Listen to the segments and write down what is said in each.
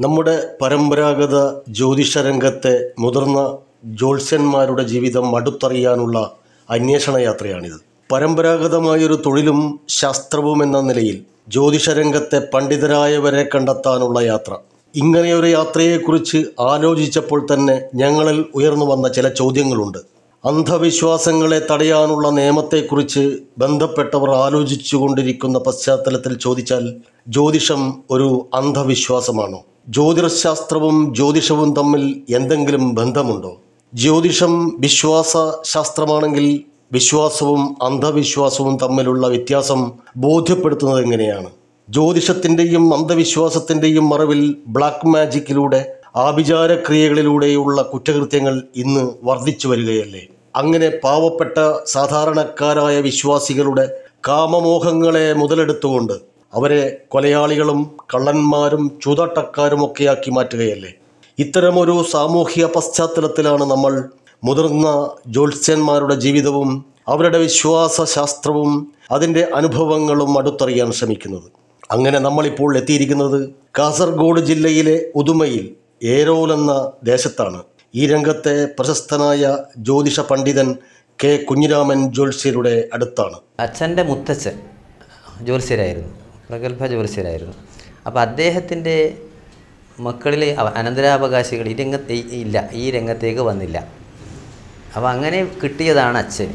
നമ്മുടെ പരമ്പരാഗത ജ്യോതിഷ രംഗത്തെ മുതിർന്ന ജ്യോത്സ്യന്മാരുടെ ജീവിതം അടുത്തറിയാനുള്ള അന്വേഷണ യാത്രയാണിത് പരമ്പരാഗതമായൊരു തൊഴിലും ശാസ്ത്രവും എന്ന നിലയിൽ ജ്യോതിഷ രംഗത്തെ പണ്ഡിതരായവരെ കണ്ടെത്താനുള്ള യാത്ര ഇങ്ങനെയൊരു യാത്രയെക്കുറിച്ച് ആലോചിച്ചപ്പോൾ തന്നെ ഞങ്ങളിൽ ഉയർന്നു വന്ന ചില ചോദ്യങ്ങളുണ്ട് അന്ധവിശ്വാസങ്ങളെ തടയാനുള്ള നിയമത്തെക്കുറിച്ച് ബന്ധപ്പെട്ടവർ ആലോചിച്ചു കൊണ്ടിരിക്കുന്ന പശ്ചാത്തലത്തിൽ ചോദിച്ചാൽ ജ്യോതിഷം ഒരു അന്ധവിശ്വാസമാണോ ജ്യോതിഷശാസ്ത്രവും ജ്യോതിഷവും തമ്മിൽ എന്തെങ്കിലും ബന്ധമുണ്ടോ ജ്യോതിഷം വിശ്വാസ ശാസ്ത്രമാണെങ്കിൽ വിശ്വാസവും അന്ധവിശ്വാസവും തമ്മിലുള്ള വ്യത്യാസം ബോധ്യപ്പെടുത്തുന്നത് എങ്ങനെയാണ് ജ്യോതിഷത്തിൻ്റെയും അന്ധവിശ്വാസത്തിൻ്റെയും മറവിൽ ബ്ലാക്ക് മാജിക്കിലൂടെ ആഭിചാരക്രിയകളിലൂടെയുള്ള കുറ്റകൃത്യങ്ങൾ ഇന്ന് വർദ്ധിച്ചു വരികയല്ലേ അങ്ങനെ പാവപ്പെട്ട സാധാരണക്കാരായ വിശ്വാസികളുടെ കാമമോഹങ്ങളെ മുതലെടുത്തുകൊണ്ട് അവരെ കൊലയാളികളും കള്ളന്മാരും ചൂതാട്ടക്കാരുമൊക്കെയാക്കി മാറ്റുകയല്ലേ ഇത്തരമൊരു സാമൂഹിക പശ്ചാത്തലത്തിലാണ് നമ്മൾ മുതിർന്ന ജ്യോത്സ്യന്മാരുടെ ജീവിതവും അവരുടെ വിശ്വാസ ശാസ്ത്രവും അതിൻ്റെ അനുഭവങ്ങളും അടുത്തറിയാൻ ശ്രമിക്കുന്നത് അങ്ങനെ നമ്മളിപ്പോൾ എത്തിയിരിക്കുന്നത് കാസർഗോഡ് ജില്ലയിലെ ഉദുമയിൽ ഏരോൽ എന്ന ദേശത്താണ് ഈ രംഗത്തെ പ്രശസ്തനായ ജ്യോതിഷ പണ്ഡിതൻ കെ കുഞ്ഞിരാമൻ ജ്യോത്സ്യരുടെ അടുത്താണ് അച്ഛൻ്റെ മുത്തച്ഛൻ ജ്യോത്സ്യരായിരുന്നു പ്രഗത്ഭ ജ്യോത്സ്യരായിരുന്നു അപ്പോൾ അദ്ദേഹത്തിൻ്റെ മക്കളിൽ അവ- അനന്തരാവകാശികൾ ഈ രംഗത്ത് ഈ- ഇല്ല ഈ രംഗത്തേക്ക് വന്നില്ല അപ്പോൾ അങ്ങനെ കിട്ടിയതാണ് അച്ഛൻ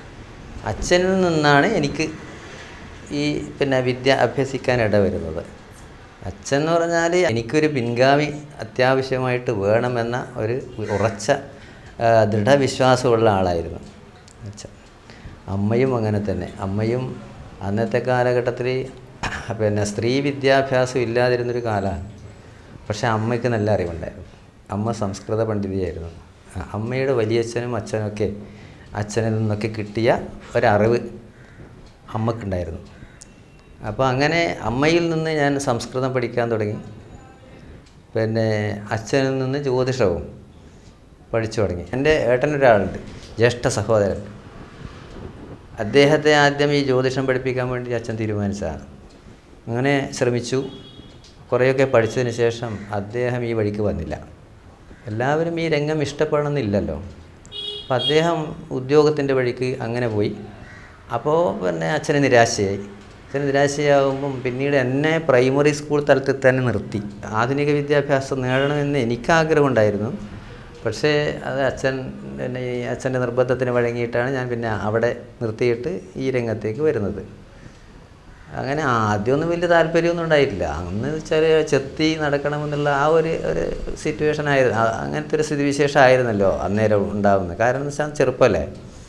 അച്ഛനിൽ നിന്നാണ് എനിക്ക് ഈ പിന്നെ വിദ്യ അഭ്യസിക്കാൻ ഇടവരുന്നത് അച്ഛൻ എന്ന് പറഞ്ഞാൽ എനിക്കൊരു പിൻഗാമി അത്യാവശ്യമായിട്ട് വേണമെന്ന ഒരു ഉറച്ച ആ, ദൃഢവിശ്വാസമുള്ള ആളായിരുന്നു അച്ഛൻ അമ്മയും അങ്ങനെ തന്നെ അമ്മയും അന്നത്തെ കാലഘട്ടത്തിൽ പിന്നെ സ്ത്രീ വിദ്യാഭ്യാസം ഇല്ലാതിരുന്നൊരു കാലമാണ് പക്ഷേ അമ്മയ്ക്ക് നല്ല അറിവുണ്ടായിരുന്നു അമ്മ സംസ്കൃത പണ്ഡിതയായിരുന്നു ആ, അമ്മയുടെ വലിയച്ഛനും അച്ഛനൊക്കെ അച്ഛനിൽ നിന്നൊക്കെ കിട്ടിയ ഒരറിവ് അമ്മക്കുണ്ടായിരുന്നു അപ്പോൾ അങ്ങനെ അമ്മയിൽ നിന്ന് ഞാൻ സംസ്കൃതം പഠിക്കാൻ തുടങ്ങി പിന്നെ അച്ഛനിൽ നിന്ന് ജ്യോതിഷവും പഠിച്ചു തുടങ്ങി എൻ്റെ ഏട്ടനൊരാളുണ്ട് ജ്യേഷ്ഠ സഹോദരൻ അദ്ദേഹത്തെ ആദ്യം ഈ ജ്യോതിഷം പഠിപ്പിക്കാൻ വേണ്ടി അച്ഛൻ തീരുമാനിച്ചതാണ് അങ്ങനെ ശ്രമിച്ചു കുറേയൊക്കെ പഠിച്ചതിന് ശേഷം അദ്ദേഹം ഈ വഴിക്ക് വന്നില്ല എല്ലാവരും ഈ രംഗം ഇഷ്ടപ്പെടണമെന്നില്ലല്ലോ അപ്പം അദ്ദേഹം ഉദ്യോഗത്തിൻ്റെ വഴിക്ക് അങ്ങനെ പോയി അപ്പോൾ പിന്നെ അച്ഛന് നിരാശയായി അച്ഛന് നിരാശയാകുമ്പം പിന്നീട് എന്നെ പ്രൈമറി സ്കൂൾ തലത്തിൽ തന്നെ നിർത്തി ആധുനിക വിദ്യാഭ്യാസം നേടണമെന്ന് എനിക്ക് ആഗ്രഹമുണ്ടായിരുന്നു പക്ഷേ അത് അച്ഛൻ പിന്നെ ഈ അച്ഛൻ്റെ നിർബന്ധത്തിന് വഴങ്ങിയിട്ടാണ് ഞാൻ പിന്നെ അവിടെ നിർത്തിയിട്ട് ഈ രംഗത്തേക്ക് വരുന്നത് അങ്ങനെ ആദ്യമൊന്നും വലിയ താല്പര്യമൊന്നും ഉണ്ടായിട്ടില്ല അന്ന് വെച്ചാൽ ചെത്തി നടക്കണമെന്നുള്ള ആ ഒരു ഒരു സിറ്റുവേഷൻ ആയിരുന്നു ആ- അങ്ങനത്തെ ഒരു സ്ഥിതിവിശേഷം ആയിരുന്നല്ലോ അന്നേരം ഉണ്ടാകുന്നത് കാരണം എന്ന് വെച്ചാൽ ചെറുപ്പമല്ലേ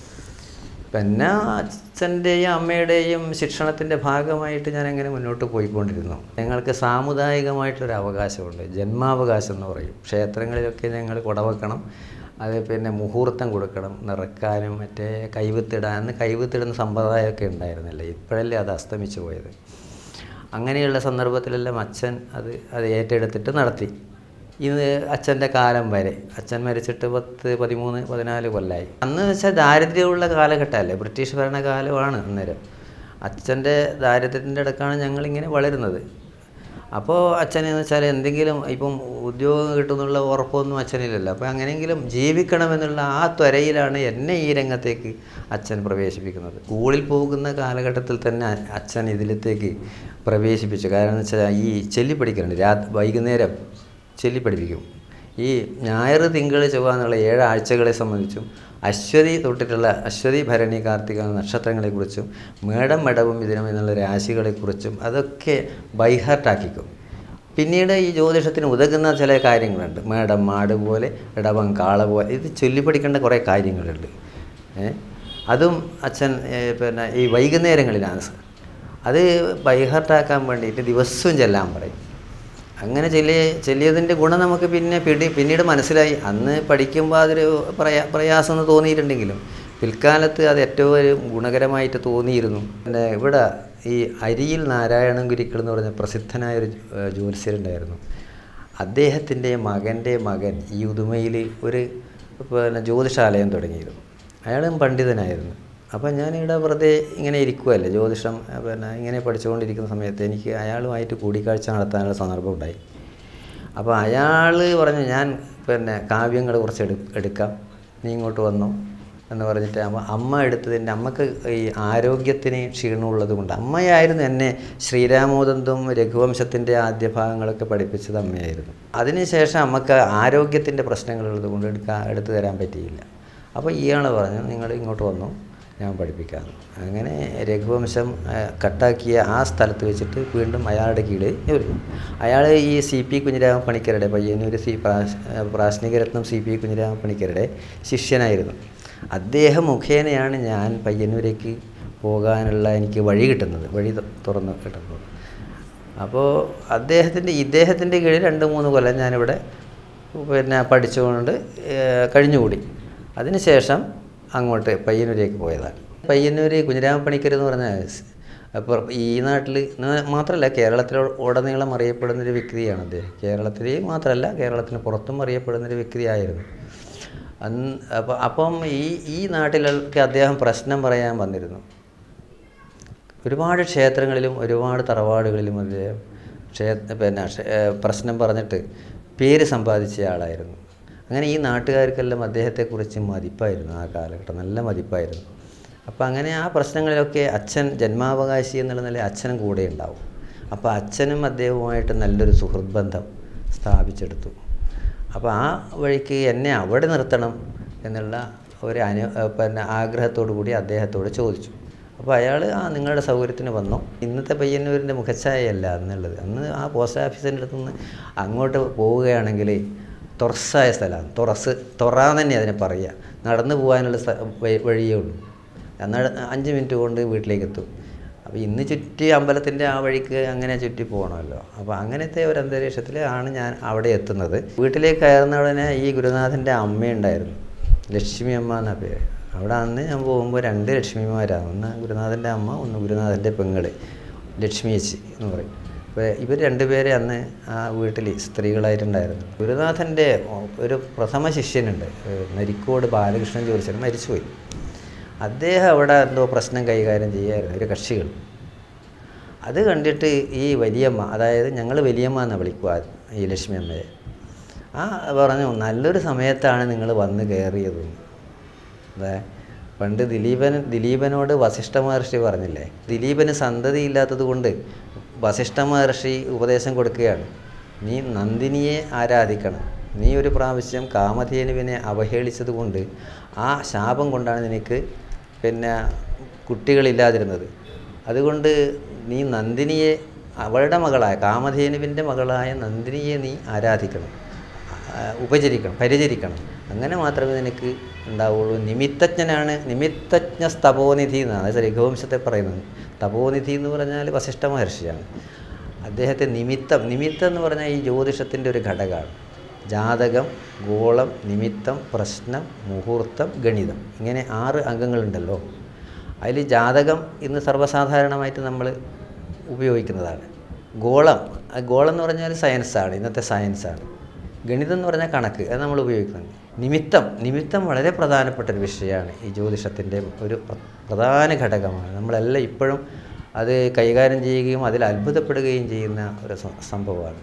പിന്നെ അച്ഛൻ്റെയും അമ്മയുടെയും ശിക്ഷണത്തിൻ്റെ ഭാഗമായിട്ട് ഞാൻ അങ്ങനെ മുന്നോട്ട് പോയിക്കൊണ്ടിരുന്നു ഞങ്ങൾക്ക് സാമുദായികമായിട്ടൊരു അവകാശമുണ്ട് ജന്മാവകാശം എന്ന് പറയും ക്ഷേത്രങ്ങളിലൊക്കെ ഞങ്ങൾ കുടവെക്കണം അത് പിന്നെ മുഹൂർത്തം കൊടുക്കണം നിറക്കാനും മറ്റേ കൈവിത്തിടാൻ അന്ന് കൈവിത്തിടുന്ന സമ്പ്രദായമൊക്കെ ഉണ്ടായിരുന്നില്ല ഇപ്പോഴല്ലേ അത് അസ്തമിച്ചു പോയത് അങ്ങനെയുള്ള സന്ദർഭത്തിലെല്ലാം അച്ഛൻ അത് അത് ഏറ്റെടുത്തിട്ട് നടത്തി ഇത് അച്ഛൻ്റെ കാലം വരെ അച്ഛൻ മരിച്ചിട്ട് പത്ത് പതിമൂന്ന് പതിനാല് കൊല്ലമായി അന്ന് വെച്ചാൽ ദാരിദ്ര്യമുള്ള കാലഘട്ടമല്ലേ ബ്രിട്ടീഷ് ഭരണകാലമാണ് അന്നേരം അച്ഛൻ്റെ ദാരിദ്ര്യത്തിൻ്റെ ഇടക്കാണ് ഞങ്ങളിങ്ങനെ വളരുന്നത് അപ്പോൾ അച്ഛനെന്ന് വെച്ചാൽ എന്തെങ്കിലും ഇപ്പം ഉദ്യോഗം കിട്ടുന്നുള്ള ഉറപ്പൊന്നും അച്ഛനില്ലല്ലോ അപ്പോൾ അങ്ങനെയെങ്കിലും ജീവിക്കണമെന്നുള്ള ആ ത്വരയിലാണ് എന്നെ ഈ രംഗത്തേക്ക് അച്ഛൻ പ്രവേശിപ്പിക്കുന്നത് സ്കൂളിൽ പോകുന്ന കാലഘട്ടത്തിൽ തന്നെ അച്ഛൻ ഇതിലത്തേക്ക് പ്രവേശിപ്പിച്ചു കാരണം എന്ന് വെച്ചാൽ ഈ ചെല്ലി പഠിക്കലുണ്ട് രാ വൈകുന്നേരം ചൊല്ലി പഠിപ്പിക്കും ഈ ഞായർ തിങ്കൾ ചൊവ്വ എന്നുള്ള ഏഴ് ആഴ്ചകളെ സംബന്ധിച്ചും അശ്വതി തൊട്ടിട്ടുള്ള അശ്വതി ഭരണി കാർത്തിക നക്ഷത്രങ്ങളെക്കുറിച്ചും മേടം മടവും ഇതിനും എന്നുള്ള രാശികളെക്കുറിച്ചും അതൊക്കെ ബൈഹാർട്ടാക്കിക്കും പിന്നീട് ഈ ജ്യോതിഷത്തിന് ഉതകുന്ന ചില കാര്യങ്ങളുണ്ട് മേടം മാട് പോലെ ഇടവം കാള പോലെ ഇത് ചൊല്ലി പഠിക്കേണ്ട കുറേ കാര്യങ്ങളുണ്ട് ഏ? അതും അച്ഛൻ ഏ, പിന്നെ ഈ വൈകുന്നേരങ്ങളിലാണ് സ- അത് ബൈഹാർട്ടാക്കാൻ വേണ്ടിയിട്ട് ദിവസവും ചെല്ലാൻ പറയും അങ്ങനെ ചെല്ലിയ ചെല്ലിയതിൻ്റെ ഗുണം നമുക്ക് പിന്നെ പിടി പിന്നീട് മനസ്സിലായി അന്ന് പഠിക്കുമ്പോൾ അതൊരു പ്രയാ പ്രയാസം എന്ന് തോന്നിയിട്ടുണ്ടെങ്കിലും പിൽക്കാലത്ത് അത് ഏറ്റവും ഒരു ഗുണകരമായിട്ട് തോന്നിയിരുന്നു പിന്നെ ഇവിടെ ഈ അരിയിൽ നാരായണൻ ഗുരുക്കൾ എന്ന് പറഞ്ഞ പ്രസിദ്ധനായൊരു ഏഹ്, ജ്യോത്സ്യരുണ്ടായിരുന്നു അദ്ദേഹത്തിൻ്റെ മകൻ്റെ മകൻ ഈ ഉദുമയിൽ ഒരു പിന്നെ ജ്യോതിഷാലയം തുടങ്ങിയിരുന്നു അയാളും പണ്ഡിതനായിരുന്നു അപ്പം ഞാനിവിടെ വെറുതെ ഇങ്ങനെ ഇരിക്കുമല്ലേ ജ്യോതിഷം അഹ് പിന്നെ ഇങ്ങനെ പഠിച്ചുകൊണ്ടിരിക്കുന്ന സമയത്ത് എനിക്ക് അയാളുമായിട്ട് കൂടിക്കാഴ്ച നടത്താനുള്ള സന്ദർഭം ഉണ്ടായി അപ്പോൾ അയാൾ പറഞ്ഞു ഞാൻ പിന്നെ കാവ്യങ്ങൾ കുറച്ച് എടു എടുക്കാം നീ ഇങ്ങോട്ട് വന്നു എന്ന് പറഞ്ഞിട്ട് അമ്മ അമ്മ എടുത്തതിൻ്റെ അമ്മക്ക് ഈ ആരോഗ്യത്തിന് ക്ഷീണമുള്ളത് കൊണ്ട് അമ്മയായിരുന്നു എന്നെ ശ്രീരാമോദന്തും രഘുവംശത്തിൻ്റെ ആദ്യ ഭാഗങ്ങളൊക്കെ പഠിപ്പിച്ചത് അമ്മയായിരുന്നു അതിനുശേഷം അമ്മക്ക് ആരോഗ്യത്തിൻ്റെ പ്രശ്നങ്ങളുള്ളത് കൊണ്ട് എടുക്കാൻ എടുത്തു തരാൻ പറ്റിയില്ല അപ്പോൾ ഇയാൾ പറഞ്ഞു നിങ്ങൾ ഇങ്ങോട്ട് വന്നു ഞാൻ പഠിപ്പിക്കാം അങ്ങനെ രഘുവംശം ആ, കട്ടാക്കിയ ആ സ്ഥലത്ത് വെച്ചിട്ട് വീണ്ടും അയാളുടെ കീഴിൽ ജോലി അയാൾ ഈ സി പി കുഞ്ഞിരാമ പണിക്കരുടെ പയ്യന്നൂർ സി പ്രാശ് പ്രാശ്നികരത്നം സി പി കുഞ്ഞിരാമ പണിക്കരുടെ ശിഷ്യനായിരുന്നു അദ്ദേഹം മുഖേനയാണ് ഞാൻ പയ്യന്നൂരേക്ക് പോകാനുള്ള എനിക്ക് വഴി കിട്ടുന്നത് വഴി ത- തുറന്ന് കിട്ടുന്നത് അപ്പോൾ അദ്ദേഹത്തിൻ്റെ ഇദ്ദേഹത്തിൻ്റെ കീഴിൽ രണ്ട് മൂന്ന് കൊല്ലം ഞാനിവിടെ പിന്നെ പഠിച്ചുകൊണ്ട് ഏഹ്, കഴിഞ്ഞുകൂടി അതിനുശേഷം അങ്ങോട്ട് പയ്യന്നൂരേക്ക് പോയതാണ് പയ്യന്നൂർ കുഞ്ഞിരാമപ്പണിക്കർ എന്ന് പറഞ്ഞാൽ സ്- അപ്പോൾ ഈ നാട്ടിൽ മാത്രമല്ല കേരളത്തിൽ ഉടനീളം അറിയപ്പെടുന്നൊരു വ്യക്തിയാണ് അദ്ദേഹം കേരളത്തിൽ മാത്രമല്ല കേരളത്തിന് പുറത്തും അറിയപ്പെടുന്നൊരു വ്യക്തിയായിരുന്നു അന്ന് അപ്പോൾ അപ്പം ഈ ഈ നാട്ടിലൊക്കെ അദ്ദേഹം പ്രശ്നം പറയാൻ വന്നിരുന്നു ഒരുപാട് ക്ഷേത്രങ്ങളിലും ഒരുപാട് തറവാടുകളിലും അദ്ദേഹം ക്ഷേത്ര പിന്നെ ക്ഷേ- ഏഹ് പ്രശ്നം പറഞ്ഞിട്ട് പേര് സമ്പാദിച്ച ആളായിരുന്നു അങ്ങനെ ഈ നാട്ടുകാർക്കെല്ലാം അദ്ദേഹത്തെക്കുറിച്ച് മതിപ്പായിരുന്നു ആ കാലഘട്ടം നല്ല മതിപ്പായിരുന്നു അപ്പോൾ അങ്ങനെ ആ പ്രശ്നങ്ങളിലൊക്കെ അച്ഛൻ ജന്മാവകാശി എന്നുള്ള നിലയിൽ അച്ഛനും കൂടെ ഉണ്ടാവും അപ്പോൾ അച്ഛനും അദ്ദേഹവുമായിട്ട് നല്ലൊരു സുഹൃത്ത് ബന്ധം സ്ഥാപിച്ചെടുത്തു അപ്പോൾ ആ വഴിക്ക് എന്നെ അവിടെ നിർത്തണം എന്നുള്ള ഒരു അനു ഏഹ് പിന്നെ ആഗ്രഹത്തോടു കൂടി അദ്ദേഹത്തോട് ചോദിച്ചു അപ്പോൾ അയാൾ ആ നിങ്ങളുടെ സൗകര്യത്തിന് വന്നു ഇന്നത്തെ പയ്യന്നൂരിൻ്റെ മുഖച്ഛായയല്ല അന്നുള്ളത് അന്ന് ആ പോസ്റ്റ് ഓഫീസിൻ്റെ അടുത്ത് നിന്ന് അങ്ങോട്ട് പോവുകയാണെങ്കിൽ തുറസായ സ്ഥലമാണ് തുറസ് തൊറാന്ന് തന്നെ അതിനെ പറയുക നടന്നു പോകാനുള്ള സ്ഥ- വഴി- വഴിയേ ഉള്ളൂ എന്നാൽ അഞ്ച് മിനിറ്റ് കൊണ്ട് വീട്ടിലേക്ക് എത്തും അപ്പോൾ ഇന്ന് ചുറ്റി അമ്പലത്തിൻ്റെ ആ വഴിക്ക് അങ്ങനെ ചുറ്റി പോകണമല്ലോ അപ്പോൾ അങ്ങനത്തെ ഒരു അന്തരീക്ഷത്തിൽ ആണ് ഞാൻ അവിടെ എത്തുന്നത് വീട്ടിലേക്ക് കയറുന്ന ഉടനെ ഈ ഗുരുനാഥൻ്റെ അമ്മയുണ്ടായിരുന്നു ലക്ഷ്മി അമ്മ എന്നാ പേര് അവിടെ അന്ന് ഞാൻ പോകുമ്പോൾ രണ്ട് ലക്ഷ്മിമാരാണ് ഒന്ന് ഗുരുനാഥൻ്റെ അമ്മ ഒന്ന് ഗുരുനാഥൻ്റെ പെങ്ങള് ലക്ഷ്മി ചേച്ചി എന്ന് പറയും അപ്പോൾ ഇവർ രണ്ടുപേരെ അന്ന് ആ വീട്ടിൽ സ്ത്രീകളായിട്ടുണ്ടായിരുന്നു ഗുരുനാഥൻ്റെ ഒരു പ്രഥമ ശിഷ്യനുണ്ട് ഏഹ് നരിക്കോട് ബാലകൃഷ്ണൻ ജോലിച്ചൻ മരിച്ചുപോയി അദ്ദേഹം അവിടെ എന്തോ പ്രശ്നം കൈകാര്യം ചെയ്യായിരുന്നു ഒരു കക്ഷികൾ അത് കണ്ടിട്ട് ഈ വലിയമ്മ അതായത് ഞങ്ങൾ വലിയമ്മ എന്ന് വിളിക്കുക ഈ ലക്ഷ്മി അമ്മയെ ആ പറഞ്ഞു നല്ലൊരു സമയത്താണ് നിങ്ങൾ വന്ന് കയറിയത് അതെ പണ്ട് ദിലീപൻ ദിലീപനോട് വസിഷ്ഠ മഹർഷി പറഞ്ഞില്ലേ ദിലീപന് സന്തതി ഇല്ലാത്തത് കൊണ്ട് വസിഷ്ഠ മഹർഷി ഉപദേശം കൊടുക്കുകയാണ് നീ നന്ദിനിയെ ആരാധിക്കണം നീ ഒരു പ്രാവശ്യം കാമധേനുവിനെ അവഹേളിച്ചത് കൊണ്ട് ആ ശാപം കൊണ്ടാണ് നിനക്ക് പിന്നെ കുട്ടികളില്ലാതിരുന്നത് അതുകൊണ്ട് നീ നന്ദിനിയെ അവളുടെ മകളായ കാമധേനുവിൻ്റെ മകളായ നന്ദിനിയെ നീ ആരാധിക്കണം ആ, ഉപചരിക്കണം പരിചരിക്കണം അങ്ങനെ മാത്രമേ നിനക്ക് ഉണ്ടാവുള്ളൂ നിമിത്തജ്ഞനാണ് നിമിത്തജ്ഞ സ്തപോനിധി എന്നാണ് അത് രഘുവംശത്തെ പറയുന്നത് തപോനിധി എന്ന് പറഞ്ഞാൽ വസിഷ്ഠ മഹർഷിയാണ് അദ്ദേഹത്തെ നിമിത്തം നിമിത്തം എന്ന് പറഞ്ഞാൽ ഈ ജ്യോതിഷത്തിൻ്റെ ഒരു ഘടകമാണ് ജാതകം ഗോളം നിമിത്തം പ്രശ്നം മുഹൂർത്തം ഗണിതം ഇങ്ങനെ ആറ് അംഗങ്ങളുണ്ടല്ലോ അതിൽ ജാതകം ഇന്ന് സർവ്വസാധാരണമായിട്ട് നമ്മൾ ഉപയോഗിക്കുന്നതാണ് ഗോളം ആ ഗോളം എന്ന് പറഞ്ഞാൽ സയൻസാണ് ഇന്നത്തെ സയൻസാണ് ഗണിതം എന്ന് പറഞ്ഞാൽ കണക്ക് അത് നമ്മൾ ഉപയോഗിക്കുന്നുണ്ട് നിമിത്തം നിമിത്തം വളരെ പ്രധാനപ്പെട്ട ഒരു വിഷയമാണ് ഈ ജ്യോതിഷത്തിൻ്റെ ഒരു പ്ര- പ്രധാന ഘടകമാണ് നമ്മളെല്ലാം ഇപ്പോഴും അത് കൈകാര്യം ചെയ്യുകയും അതിൽ അത്ഭുതപ്പെടുകയും ചെയ്യുന്ന ഒരു സം- സംഭവമാണ്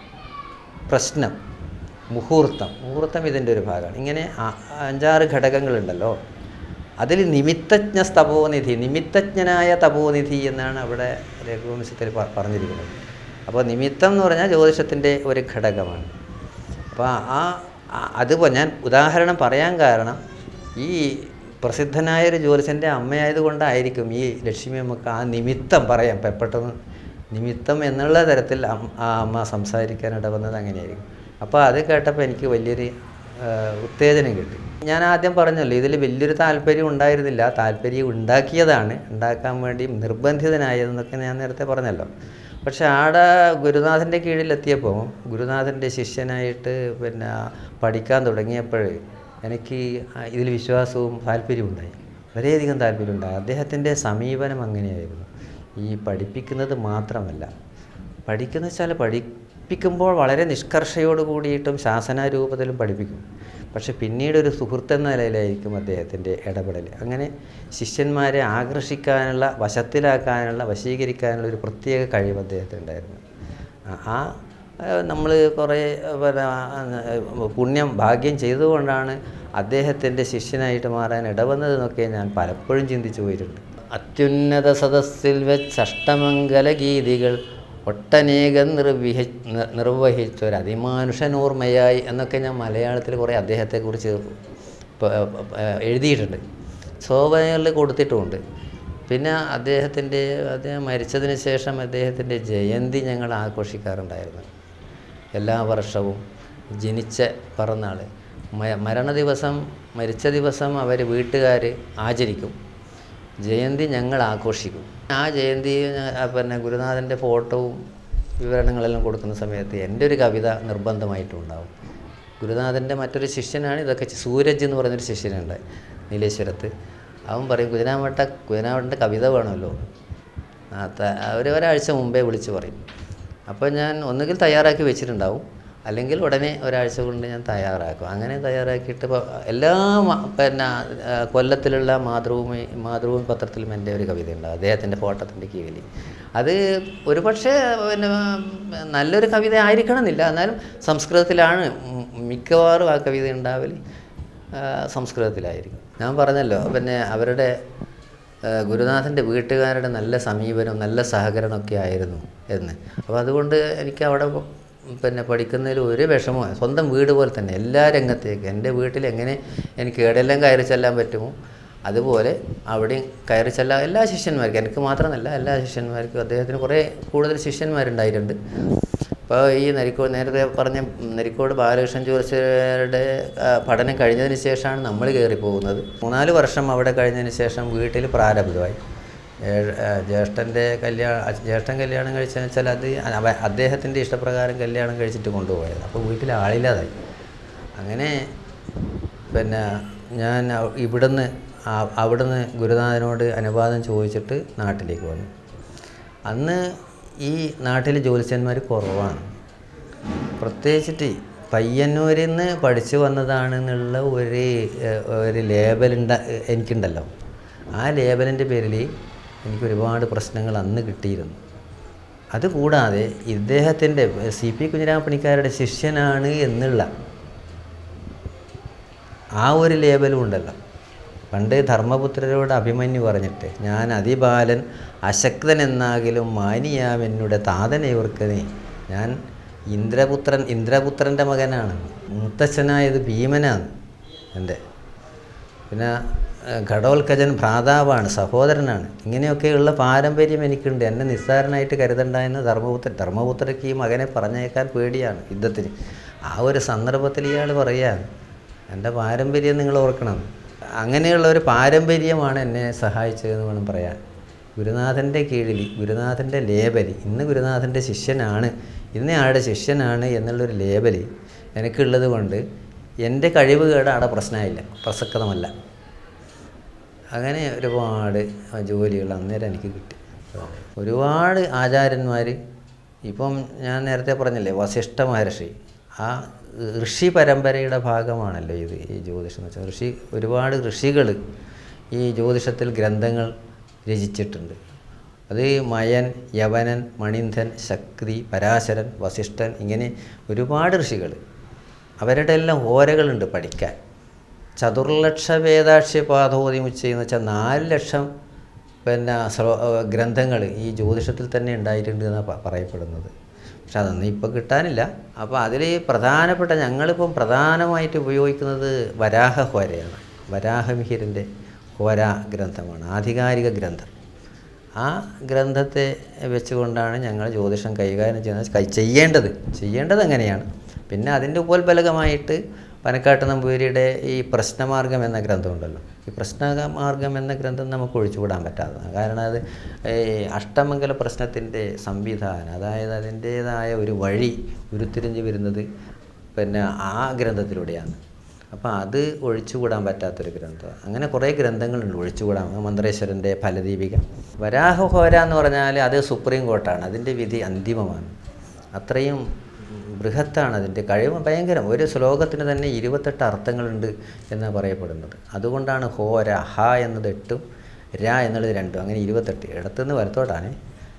പ്രശ്നം മുഹൂർത്തം മുഹൂർത്തം ഇതിൻ്റെ ഒരു ഭാഗമാണ് ഇങ്ങനെ ആ- അഞ്ചാറ് ഘടകങ്ങളുണ്ടല്ലോ അതിൽ നിമിത്തജ്ഞ തപോനിധി നിമിത്തജ്ഞനായ തപോനിധി എന്നാണ് അവിടെ രഘുവംശത്തിൽ പ- പറഞ്ഞിരിക്കുന്നത് അപ്പോൾ നിമിത്തം എന്ന് പറഞ്ഞാൽ ജ്യോതിഷത്തിൻ്റെ ഒരു ഘടകമാണ് അപ്പോൾ ആ ആ- അതുപോലെ ഞാൻ ഉദാഹരണം പറയാൻ കാരണം ഈ പ്രസിദ്ധനായ ഒരു ജ്യോതിഷൻ്റെ അമ്മയായതുകൊണ്ടായിരിക്കും ഈ ലക്ഷ്മി അമ്മക്ക് ആ നിമിത്തം പറയാം പെ- പെട്ടെന്ന് നിമിത്തം എന്നുള്ള തരത്തിൽ അം- ആ അമ്മ സംസാരിക്കാൻ ഇടവന്നത് അങ്ങനെയായിരിക്കും അപ്പോൾ അത് കേട്ടപ്പോൾ എനിക്ക് വലിയൊരു ആ, ഉത്തേജനം കിട്ടി ഞാൻ ആദ്യം പറഞ്ഞല്ലോ ഇതിൽ വലിയൊരു താല്പര്യം ഉണ്ടായിരുന്നില്ല താല്പര്യം ഉണ്ടാക്കിയതാണ് ഉണ്ടാക്കാൻ വേണ്ടി നിർബന്ധിതനായതെന്നൊക്കെ ഞാൻ നേരത്തെ പറഞ്ഞല്ലോ പക്ഷെ ആടെ ഗുരുനാഥൻ്റെ കീഴിലെത്തിയപ്പോൾ ഗുരുനാഥൻ്റെ ശിഷ്യനായിട്ട് പിന്നെ പഠിക്കാൻ തുടങ്ങിയപ്പോൾ എനിക്ക് ഇതിൽ വിശ്വാസവും താല്പര്യവും ഉണ്ടായി വളരെയധികം താല്പര്യമുണ്ടായി അദ്ദേഹത്തിൻ്റെ സമീപനം അങ്ങനെയായിരുന്നു ഈ പഠിപ്പിക്കുന്നത് മാത്രമല്ല പഠിക്കുന്ന വെച്ചാൽ പഠിപ്പിക്കുമ്പോൾ വളരെ നിഷ്കർഷയോട് കൂടിയിട്ടും ശാസനാരൂപത്തിലും പഠിപ്പിക്കും പക്ഷെ പിന്നീട് ഒരു സുഹൃത്ത് എന്ന നിലയിലായിരിക്കും അദ്ദേഹത്തിൻ്റെ ഇടപെടൽ അങ്ങനെ ശിഷ്യന്മാരെ ആകർഷിക്കാനുള്ള വശത്തിലാക്കാനുള്ള വശീകരിക്കാനുള്ള ഒരു പ്രത്യേക കഴിവ് അദ്ദേഹത്തിനുണ്ടായിരുന്നു ആ- ആ നമ്മൾ കുറേ പിന്നെ, ആ, പുണ്യം ഭാഗ്യം ചെയ്തുകൊണ്ടാണ് അദ്ദേഹത്തിൻ്റെ ശിഷ്യനായിട്ട് മാറാൻ ഇടവന്നതെന്നൊക്കെ ഞാൻ പലപ്പോഴും ചിന്തിച്ചു പോയിട്ടുണ്ട് അത്യുന്നത സദസ്സിൽ വെച്ച് അഷ്ടമംഗല ഗീതികൾ ഒട്ടനേകം നിർവിഹ നി- നിർവഹിച്ച ഒരു അതിമാനുഷനോർമ്മയായി എന്നൊക്കെ ഞാൻ മലയാളത്തിൽ കുറേ അദ്ദേഹത്തെക്കുറിച്ച് പ- പ- എഴുതിയിട്ടുണ്ട് സോവനറിൽ കൊടുത്തിട്ടുമുണ്ട് പിന്നെ അദ്ദേഹത്തിൻ്റെ അദ്ദേഹം മരിച്ചതിന് ശേഷം അദ്ദേഹത്തിൻ്റെ ജയന്തി ഞങ്ങൾ ആഘോഷിക്കാറുണ്ടായിരുന്നു എല്ലാ വർഷവും ജനിച്ച പിറന്നാൾ മ- മരണ ദിവസം മരിച്ച ദിവസം അവർ വീട്ടുകാർ ആചരിക്കും ജയന്തി ഞങ്ങൾ ആഘോഷിക്കും ആ ജയന്തി ഞ- ആ പിന്നെ ഗുരുനാഥൻ്റെ ഫോട്ടോവും വിവരണങ്ങളെല്ലാം കൊടുക്കുന്ന സമയത്ത് എൻ്റെ ഒരു കവിത നിർബന്ധമായിട്ടുണ്ടാവും ഗുരുനാഥൻ്റെ മറ്റൊരു ശിഷ്യനാണ് ഇതൊക്കെ ചെ- സൂരജ് എന്ന് പറയുന്നൊരു ശിഷ്യനുണ്ട് നീലേശ്വരത്ത് അവൻ പറയും കുതിരാമട്ട കുതിരാമട്ടൻ്റെ കവിത വേണമല്ലോ ആ ത- അവർ ഒരാഴ്ച മുമ്പേ വിളിച്ച് പറയും അപ്പോൾ ഞാൻ ഒന്നുകിൽ തയ്യാറാക്കി വെച്ചിട്ടുണ്ടാവും അല്ലെങ്കിൽ ഉടനെ ഒരാഴ്ച കൊണ്ട് ഞാൻ തയ്യാറാക്കും അങ്ങനെ തയ്യാറാക്കിയിട്ട് ഇപ്പോൾ എല്ലാ മ- പിന്നെ ആ, കൊല്ലത്തിലുള്ള മാതൃഭൂമി മാതൃഭൂമി പത്രത്തിലും എൻ്റെ ഒരു കവിതയുണ്ട് അദ്ദേഹത്തിൻ്റെ ഫോട്ടത്തിൻ്റെ കീഴിൽ അത് ഒരു പക്ഷേ പിന്നെ നല്ലൊരു കവിത ആയിരിക്കണമെന്നില്ല എന്നാലും സംസ്കൃതത്തിലാണ് ഉം മിക്കവാറും ആ കവിത ഉണ്ടാവൽ ആ, സംസ്കൃതത്തിലായിരിക്കും ഞാൻ പറഞ്ഞല്ലോ പിന്നെ അവരുടെ ആ, ഗുരുനാഥൻ്റെ വീട്ടുകാരുടെ നല്ല സമീപനം നല്ല സഹകരണമൊക്കെ ആയിരുന്നു എന്ന് അപ്പോൾ അതുകൊണ്ട് എനിക്ക് അവിടെ പ- പിന്നെ പഠിക്കുന്നതിൽ ഒരു വിഷമവും സ്വന്തം വീട് പോലെ തന്നെ എല്ലാ രംഗത്തേക്കും എൻ്റെ വീട്ടിൽ എങ്ങനെ എനിക്ക് എവിടെയെല്ലാം കയറി ചെല്ലാൻ പറ്റുമോ അതുപോലെ അവിടെയും കയറി ചെല്ലാൻ എല്ലാ ശിഷ്യന്മാർക്കും എനിക്ക് മാത്രമല്ല എല്ലാ ശിഷ്യന്മാർക്കും അദ്ദേഹത്തിന് കുറേ കൂടുതൽ ശിഷ്യന്മാരുണ്ടായിട്ടുണ്ട് ഇപ്പോൾ ഈ നരിക്കോട് നേരത്തെ പറഞ്ഞ നരിക്കോട് ബാലകൃഷ്ണൻ ജോലിച്ചരുടെ പഠനം കഴിഞ്ഞതിന് ശേഷമാണ് നമ്മൾ കയറി പോകുന്നത് മൂന്നാല് വർഷം അവിടെ കഴിഞ്ഞതിന് ശേഷം വീട്ടിൽ പ്രാരബ്ധമായി ഏഴ്- ആ, ജ്യേഷ്ഠൻ്റെ കല്യാണം ജ്യേഷ്ഠൻ കല്യാണം കഴിച്ചതെന്ന് വെച്ചാൽ അത് അവ- അദ്ദേഹത്തിൻ്റെ ഇഷ്ടപ്രകാരം കല്യാണം കഴിച്ചിട്ട് കൊണ്ടുപോയത് അപ്പോൾ വീട്ടിൽ ആളില്ലാതായി അങ്ങനെ പിന്നെ ഞാൻ അവ- ഇവിടുന്ന് ആ- അവിടുന്ന് ഗുരുനാഥനോട് അനുവാദം ചോദിച്ചിട്ട് നാട്ടിലേക്ക് വന്നു അന്ന് ഈ നാട്ടിൽ ജ്യോത്സ്യന്മാർ കുറവാണ് പ്രത്യേകിച്ചിട്ട് പയ്യന്നൂരിൽ നിന്ന് പഠിച്ചു വന്നതാണെന്നുള്ള ഒരു ഏഹ്, ഒരു ലേബലുണ്ട എനിക്കുണ്ടല്ലോ ആ ലേബലിൻ്റെ പേരിൽ എനിക്ക് ഒരുപാട് പ്രശ്നങ്ങൾ അന്ന് കിട്ടിയിരുന്നു അതുകൂടാതെ ഇദ്ദേഹത്തിൻ്റെ സി പി കുഞ്ഞിരാമപ്പണിക്കാരുടെ ശിഷ്യനാണ് എന്നുള്ള ആ ഒരു ലേബലും ഉണ്ടല്ലോ പണ്ട് ധർമ്മപുത്രരോട് അഭിമന്യു പറഞ്ഞിട്ട് ഞാൻ അതിബാലൻ അശക്തൻ എന്നാകിലും മാനിയാം എന്നുടെ താതനേവർക്കനെ ഞാൻ ഇന്ദ്രപുത്രൻ ഇന്ദ്രപുത്രൻ്റെ മകനാണ് മുത്തച്ഛനായത് ഭീമനാണ് എൻ്റെ പിന്നെ ഏഹ്, ഘടോത്കജൻ ഭ്രാതാവാണ് സഹോദരനാണ് ഇങ്ങനെയൊക്കെയുള്ള പാരമ്പര്യം എനിക്കുണ്ട് എന്നെ നിസ്സാരനായിട്ട് കരുതണ്ട എന്ന് ധർമ്മപുത്രൻ ധർമ്മപുത്രയ്ക്ക് ഈ മകനെ പറഞ്ഞേക്കാൻ പേടിയാണ് യുദ്ധത്തിന് ആ ഒരു സന്ദർഭത്തിൽ ഇയാൾ പറയുകയാണ് എൻ്റെ പാരമ്പര്യം നിങ്ങൾ ഓർക്കണം അങ്ങനെയുള്ള ഒരു പാരമ്പര്യമാണ് എന്നെ സഹായിച്ചതെന്ന് വേണം പറയാൻ ഗുരുനാഥൻ്റെ കീഴിൽ ഗുരുനാഥൻ്റെ ലേബലി ഇന്ന് ഗുരുനാഥൻ്റെ ശിഷ്യനാണ് ഇന്ന് ആളുടെ ശിഷ്യനാണ് എന്നുള്ളൊരു ലേബലി എനിക്കുള്ളത് കൊണ്ട് എൻ്റെ കഴിവുകേട് അവിടെ പ്രശ്നമില്ല പ്രസക്തമല്ല അങ്ങനെ ഒരുപാട് ജോലികൾ അന്നേരം എനിക്ക് കിട്ടി ഒരുപാട് ആചാര്യന്മാർ ഇപ്പം ഞാൻ നേരത്തെ പറഞ്ഞില്ലേ വസിഷ്ഠ മഹർഷി ആ ഋഷി പരമ്പരയുടെ ഭാഗമാണല്ലോ ഇത് ഈ ജ്യോതിഷം എന്ന് വെച്ചാൽ ഋഷി ഒരുപാട് ഋഷികൾ ഈ ജ്യോതിഷത്തിൽ ഗ്രന്ഥങ്ങൾ രചിച്ചിട്ടുണ്ട് അത് മയൻ യവനൻ മണിന്ധൻ ശക്തി പരാശരൻ വസിഷ്ഠൻ ഇങ്ങനെ ഒരുപാട് ഋഷികൾ അവരുടെ എല്ലാം ഓരകളുണ്ട് പഠിക്കാൻ ചതുർലക്ഷ വേദാക്ഷ്യ പാദോതിമുച്ച എന്ന് വെച്ചാൽ നാല് ലക്ഷം പിന്നെ ശ്ലോ ഗ്രന്ഥങ്ങൾ ഈ ജ്യോതിഷത്തിൽ തന്നെ ഉണ്ടായിട്ടുണ്ട് എന്നാണ് പ- പറയപ്പെടുന്നത് പക്ഷെ അതൊന്നും ഇപ്പോൾ കിട്ടാനില്ല അപ്പോൾ അതിൽ പ്രധാനപ്പെട്ട ഞങ്ങളിപ്പം പ്രധാനമായിട്ട് ഉപയോഗിക്കുന്നത് വരാഹ ഹോരയാണ് വരാഹമിഹിരൻ്റെ ഹോര ഗ്രന്ഥമാണ് ആധികാരിക ഗ്രന്ഥം ആ ഗ്രന്ഥത്തെ വെച്ചുകൊണ്ടാണ് ഞങ്ങൾ ജ്യോതിഷം കൈകാര്യം ചെയ്യുന്നത് കൈ ചെയ്യേണ്ടത് ചെയ്യേണ്ടത് എങ്ങനെയാണ് പിന്നെ അതിൻ്റെ ഉപോത്ബലകമായിട്ട് പനക്കാട്ട് നമ്പൂതിരിയുടെ ഈ പ്രശ്നമാർഗം എന്ന ഗ്രന്ഥമുണ്ടല്ലോ ഈ പ്രശ്നമാർഗം എന്ന ഗ്രന്ഥം നമുക്ക് ഒഴിച്ചുകൂടാൻ പറ്റാത്തതാണ് കാരണം അത് ഈ അഷ്ടമംഗല പ്രശ്നത്തിൻ്റെ സംവിധാനം അതായത് അതിൻ്റേതായ ഒരു വഴി ഉരുത്തിരിഞ്ഞ് വരുന്നത് പിന്നെ ആ ഗ്രന്ഥത്തിലൂടെയാണ് അപ്പോൾ അത് ഒഴിച്ചുകൂടാൻ പറ്റാത്തൊരു ഗ്രന്ഥം അങ്ങനെ കുറേ ഗ്രന്ഥങ്ങളുണ്ട് ഒഴിച്ചുകൂടാൻ മന്ത്രേശ്വരൻ്റെ ഫലദീപിക വരാഹഹോര എന്ന് പറഞ്ഞാൽ അത് സുപ്രീം കോർട്ടാണ് അതിൻ്റെ വിധി അന്തിമമാണ് അത്രയും ബൃഹത്താണ് അതിൻ്റെ കഴിവ് ഭയങ്കരം ഒരു ശ്ലോകത്തിന് തന്നെ ഇരുപത്തെട്ട് അർത്ഥങ്ങളുണ്ട് എന്ന് പറയപ്പെടുന്നത് അതുകൊണ്ടാണ് ഹോര ഹ എന്നത് എട്ടും ര എന്നുള്ളത് രണ്ടും അങ്ങനെ ഇരുപത്തെട്ട് ഇടത്തുനിന്ന് വലത്തോട്ടാണ്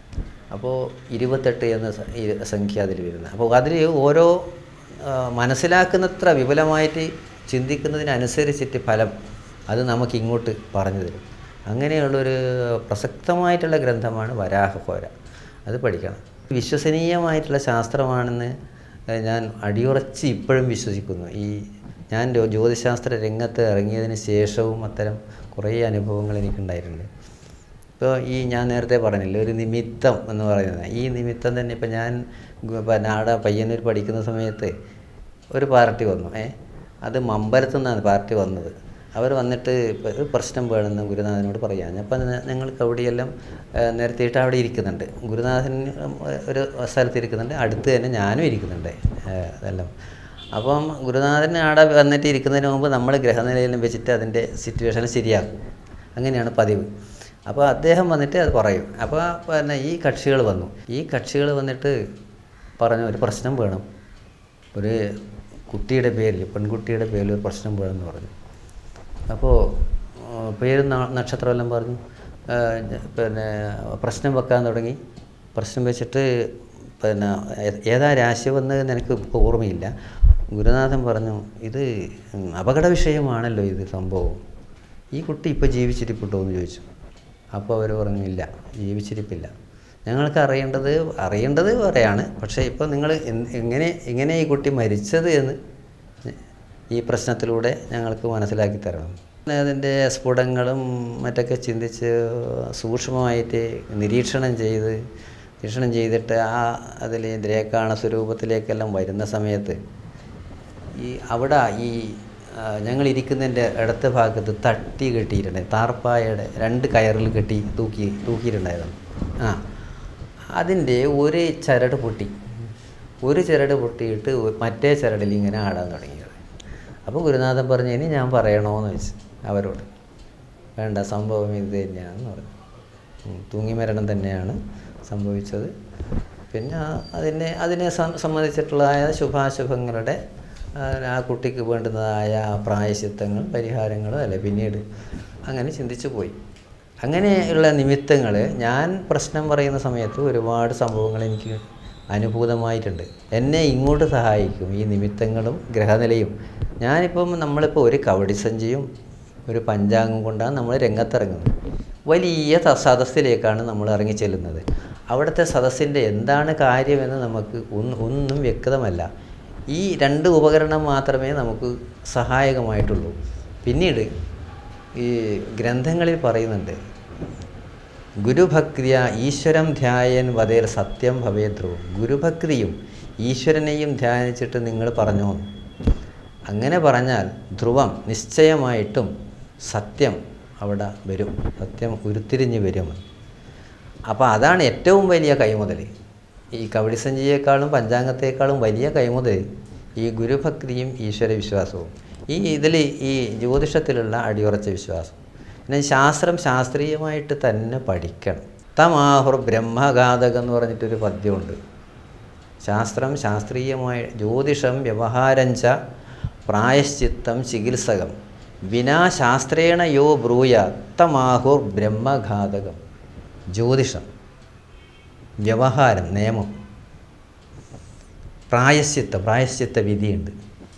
അപ്പോൾ ഇരുപത്തെട്ട് എന്ന സ- ഈ സംഖ്യ അതിൽ വരുന്നത് അപ്പോൾ അതിൽ ഓരോ ആ, മനസ്സിലാക്കുന്നത്ര വിപുലമായിട്ട് ചിന്തിക്കുന്നതിനനുസരിച്ചിട്ട് ഫലം അത് നമുക്ക് ഇങ്ങോട്ട് പറഞ്ഞു തരും അങ്ങനെയുള്ളൊരു പ്രസക്തമായിട്ടുള്ള ഗ്രന്ഥമാണ് വരാഹഹോര അത് പഠിക്കണം വിശ്വസനീയമായിട്ടുള്ള ശാസ്ത്രമാണെന്ന് ഏഹ്, ഞാൻ അടിയുറച്ച് ഇപ്പോഴും വിശ്വസിക്കുന്നു ഈ ഞാൻ രോ- ജ്യോതിശാസ്ത്ര രംഗത്ത് ഇറങ്ങിയതിന് ശേഷവും അത്തരം കുറേ അനുഭവങ്ങൾ എനിക്കുണ്ടായിട്ടുണ്ട് ഇപ്പോൾ ഈ ഞാൻ നേരത്തെ പറഞ്ഞില്ലേ ഒരു നിമിത്തം എന്ന് പറയുന്നത് ഈ നിമിത്തം തന്നെ ഇപ്പം ഞാൻ ഗു- പിന്നെ ആടെ പയ്യന്നൂർ പഠിക്കുന്ന സമയത്ത് ഒരു പാർട്ടി വന്നു ഏ അത് മമ്പലത്തു നിന്നാണ് പാർട്ടി വന്നത് അവർ വന്നിട്ട് ഇപ്പം ഒരു പ്രശ്നം വേണമെന്ന് ഗുരുനാഥനോട് പറയാം അപ്പം ഞങ്ങൾക്ക് അവിടെയെല്ലാം ഏഹ്, നിരത്തിയിട്ട് അവിടെ ഇരിക്കുന്നുണ്ട് ഗുരുനാഥൻ ഏഹ്, ഒരു സ്ഥലത്ത് ഇരിക്കുന്നുണ്ട് അടുത്ത് തന്നെ ഞാനും ഇരിക്കുന്നുണ്ട് ഏഹ്, അതെല്ലാം അപ്പം ഗുരുനാഥൻ അവിടെ വന്നിട്ട് ഇരിക്കുന്നതിന് മുമ്പ് നമ്മൾ ഗ്രഹനിലയിലും വെച്ചിട്ട് അതിൻ്റെ സിറ്റുവേഷൻ ശരിയാക്കും അങ്ങനെയാണ് പതിവ് അപ്പോൾ അദ്ദേഹം വന്നിട്ട് അത് പറയും അപ്പോൾ പിന്നെ ഈ കക്ഷികൾ വന്നു ഈ കക്ഷികൾ വന്നിട്ട് പറഞ്ഞു ഒരു പ്രശ്നം വേണം ഒരു കുട്ടിയുടെ പേരിൽ പെൺകുട്ടിയുടെ പേരിൽ ഒരു പ്രശ്നം വേണമെന്ന് പറഞ്ഞു അപ്പോൾ പേര് ന- നക്ഷത്രമെല്ലാം പറഞ്ഞു ആ, ഞ- പിന്നെ പ്രശ്നം വെക്കാൻ തുടങ്ങി പ്രശ്നം വെച്ചിട്ട് പിന്നെ ഏ- ഏതാ രാശി വന്നത് എനിക്ക് ഇപ്പോൾ ഓർമ്മയില്ല ഗുരുനാഥൻ പറഞ്ഞു ഇത് ഉം, അപകട വിഷയമാണല്ലോ ഇത് സംഭവം ഈ കുട്ടി ഇപ്പോൾ ജീവിച്ചിരിപ്പുണ്ടോ എന്ന് ചോദിച്ചു അപ്പോൾ അവർ പറഞ്ഞു ഇല്ല ജീവിച്ചിരിപ്പില്ല ഞങ്ങൾക്ക് അറിയേണ്ടത് അറിയേണ്ടത് പറയാണ് പക്ഷേ ഇപ്പോൾ നിങ്ങൾ എന്ത്- എങ്ങനെ എങ്ങനെ ഈ കുട്ടി മരിച്ചത് എന്ന് ഈ പ്രശ്നത്തിലൂടെ ഞങ്ങൾക്ക് മനസ്സിലാക്കി തരണം അതിൻ്റെ സ്ഫുടങ്ങളും മറ്റൊക്കെ ചിന്തിച്ച് സൂക്ഷ്മമായിട്ട് നിരീക്ഷണം ചെയ്ത് നിരീക്ഷണം ചെയ്തിട്ട് ആ അതിൽ ദ്രേക്കാണ സ്വരൂപത്തിലേക്കെല്ലാം വരുന്ന സമയത്ത് ഈ അവിടെ ഈ ആ, ഞങ്ങൾ ഇരിക്കുന്നതിൻ്റെ ഇടത്തെ ഭാഗത്ത് തട്ടി കെട്ടിയിട്ടുണ്ട് താർപ്പായയുടെ രണ്ട് കയറിൽ കെട്ടി തൂക്കി തൂക്കിയിട്ടുണ്ടായിരുന്നു ആ അതിൻ്റെ ഒരു ചരട് പൊട്ടി ഒരു ചരട് പൊട്ടിയിട്ട് ഒ- മറ്റേ ചരടിൽ ഇങ്ങനെ ആടാൻ തുടങ്ങിയത് അപ്പോൾ ഗുരുനാഥൻ പറഞ്ഞു ഇനി ഞാൻ പറയണോന്ന് വെച്ച് അവരോട് വേണ്ട സംഭവം ഇത് തന്നെയാണെന്ന് പറഞ്ഞു ഉം, തൂങ്ങിമരണം തന്നെയാണ് സംഭവിച്ചത് പിന്നെ അതിനെ അതിനെ സം- സംബന്ധിച്ചിട്ടുള്ളതായ ശുഭാശുഭങ്ങളുടെ ആ, ആ കുട്ടിക്ക് വേണ്ടുന്നതായ പ്രായശിത്തങ്ങൾ പരിഹാരങ്ങൾ അല്ലെ പിന്നീട് അങ്ങനെ ചിന്തിച്ചു പോയി അങ്ങനെയുള്ള നിമിത്തങ്ങൾ ഞാൻ പ്രശ്നം പറയുന്ന സമയത്ത് ഒരുപാട് സംഭവങ്ങൾ എനിക്ക് അനുഭൂതമായിട്ടുണ്ട് എന്നെ ഇങ്ങോട്ട് സഹായിക്കും ഈ നിമിത്തങ്ങളും ഗ്രഹനിലയും ഞാനിപ്പം നമ്മളിപ്പോൾ ഒരു കവടിസഞ്ചിയും ഒരു പഞ്ചാംഗം കൊണ്ടാണ് നമ്മൾ രംഗത്തിറങ്ങുന്നത് വലിയ ത- സദസ്സിലേക്കാണ് നമ്മൾ ഇറങ്ങി ചെല്ലുന്നത് അവിടുത്തെ സദസ്സിൻ്റെ എന്താണ് കാര്യമെന്ന് നമുക്ക് ഒന്ന് ഒന്നും വ്യക്തമല്ല ഈ രണ്ട് ഉപകരണം മാത്രമേ നമുക്ക് സഹായകമായിട്ടുള്ളൂ പിന്നീട് ഈ ഗ്രന്ഥങ്ങളിൽ പറയുന്നുണ്ട് ഗുരുഭക്തിയ ഈശ്വരം ധ്യായൻ വതേർ സത്യം ഭവേദ്രവും ഗുരുഭക്തിയും ഈശ്വരനെയും ധ്യാനിച്ചിട്ട് നിങ്ങൾ പറഞ്ഞോ അങ്ങനെ പറഞ്ഞാൽ ധ്രുവം നിശ്ചയമായിട്ടും സത്യം അവിടെ വരും സത്യം ഉരുത്തിരിഞ്ഞ് വരും അപ്പോൾ അതാണ് ഏറ്റവും വലിയ കൈമുതൽ ഈ കവടിസഞ്ചിയേക്കാളും പഞ്ചാംഗത്തേക്കാളും വലിയ കൈമുതൽ ഈ ഗുരുഭക്തിയും ഈശ്വര വിശ്വാസവും ഈ ഇതിൽ ഈ ജ്യോതിഷത്തിലുള്ള അടിയുറച്ച വിശ്വാസം പിന്നെ ശാസ്ത്രം ശാസ്ത്രീയമായിട്ട് തന്നെ പഠിക്കണം തമാഹുർ ബ്രഹ്മഘാതകം എന്ന് പറഞ്ഞിട്ടൊരു പദ്യമുണ്ട് ശാസ്ത്രം ശാസ്ത്രീയമായ ജ്യോതിഷം വ്യവഹാരഞ്ച പ്രായശ്ചിത്തം ചികിത്സകം വിനാ ശാസ്ത്രേണ യോ ബ്രൂയ തമാഹുർ ബ്രഹ്മഘാതകം ജ്യോതിഷം വ്യവഹാരം നിയമം പ്രായശ്ചിത്ത പ്രായശ്ചിത്ത വിധിയുണ്ട്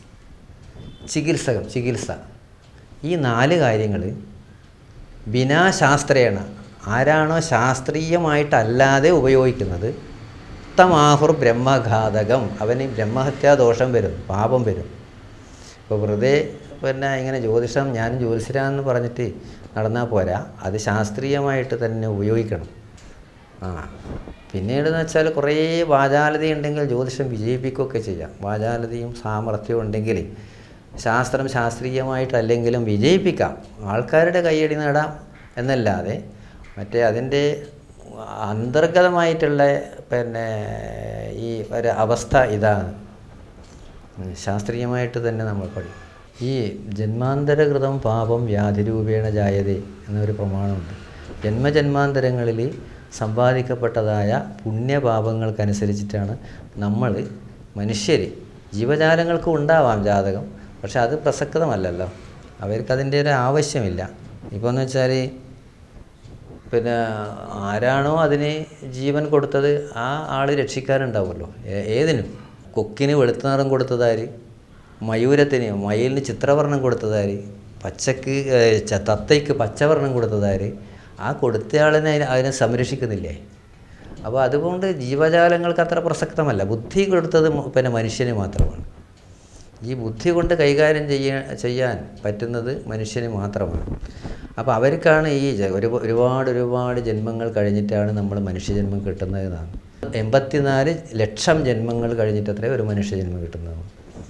ചികിത്സകം ചികിത്സ ഈ നാല് കാര്യങ്ങൾ ബിനാ ശാസ്ത്രേണ ആരാണോ ശാസ്ത്രീയമായിട്ടല്ലാതെ ഉപയോഗിക്കുന്നത് തമാഹുർ ബ്രഹ്മഘാതകം അവന് ബ്രഹ്മഹത്യാദോഷം വരും പാപം വരും ഇപ്പോൾ വെറുതെ പിന്നെ ഇങ്ങനെ ജ്യോതിഷം ഞാനും ജ്യോതിഷരാന്ന് പറഞ്ഞിട്ട് നടന്നാൽ പോരാ അത് ശാസ്ത്രീയമായിട്ട് തന്നെ ഉപയോഗിക്കണം ആ പിന്നീടെന്ന് വെച്ചാൽ കുറേ വാചാലത ഉണ്ടെങ്കിൽ ജ്യോതിഷം വിജയിപ്പിക്കുകയൊക്കെ ചെയ്യാം വാചാലതയും സാമർഥ്യവും ഉണ്ടെങ്കിൽ ശാസ്ത്രം ശാസ്ത്രീയമായിട്ടല്ലെങ്കിലും വിജയിപ്പിക്കാം ആൾക്കാരുടെ കയ്യടി നേടാം എന്നല്ലാതെ മറ്റേ അതിൻ്റെ അന്തർഗതമായിട്ടുള്ള പിന്നെ ഈ ഒരു അവസ്ഥ ഇതാണ് ഉം, ശാസ്ത്രീയമായിട്ട് തന്നെ നമ്മൾ പഠിക്കും ഈ ജന്മാന്തരകൃതം പാപം വ്യാധിരൂപേണ ജായതേ എന്നൊരു പ്രമാണമുണ്ട് ജന്മജന്മാന്തരങ്ങളിൽ സമ്പാദിക്കപ്പെട്ടതായ പുണ്യപാപങ്ങൾക്കനുസരിച്ചിട്ടാണ് നമ്മൾ മനുഷ്യർ ജീവജാലങ്ങൾക്കും ഉണ്ടാവാം ജാതകം പക്ഷെ അത് പ്രസക്തമല്ലല്ലോ അവർക്ക് അതിൻ്റെ ഒരു ആവശ്യമില്ല ഇപ്പോൾ എന്ന് വെച്ചാൽ പിന്നെ ആരാണോ അതിന് ജീവൻ കൊടുത്തത് ആ ആൾ രക്ഷിക്കാനുണ്ടാവുമല്ലോ ഏ- ഏതിനും കൊക്കിന് വെളുത്ത നിറം കൊടുത്തതാര് മയൂരത്തിന് മയിലിന് ചിത്രവർണ്ണം കൊടുത്തതാര് പച്ചക്ക് ഏ, ച- തത്തയ്ക്ക് പച്ചവർണ്ണം കൊടുത്തതാര് ആ കൊടുത്തയാളിനെ അതിനെ- അതിനെ സംരക്ഷിക്കുന്നില്ലേ അപ്പോൾ അതുകൊണ്ട് ജീവജാലങ്ങൾക്ക് അത്ര പ്രസക്തമല്ല ബുദ്ധി കൊടുത്തത് മ- പിന്നെ മനുഷ്യന് മാത്രമാണ് ഈ ബുദ്ധി കൊണ്ട് കൈകാര്യം ചെയ്യാൻ ചെയ്യാൻ പറ്റുന്നത് മനുഷ്യന് മാത്രമാണ് അപ്പോൾ അവർക്കാണ് ഈ ജ- ഒരു ഒരുപാട് ഒരുപാട് ജന്മങ്ങൾ കഴിഞ്ഞിട്ടാണ് നമ്മൾ മനുഷ്യജന്മം കിട്ടുന്നത് എന്നാണ് എൺപത്തിനാല് ലക്ഷം ജന്മങ്ങൾ കഴിഞ്ഞിട്ടത്രേ ഒരു മനുഷ്യജന്മം കിട്ടുന്നത്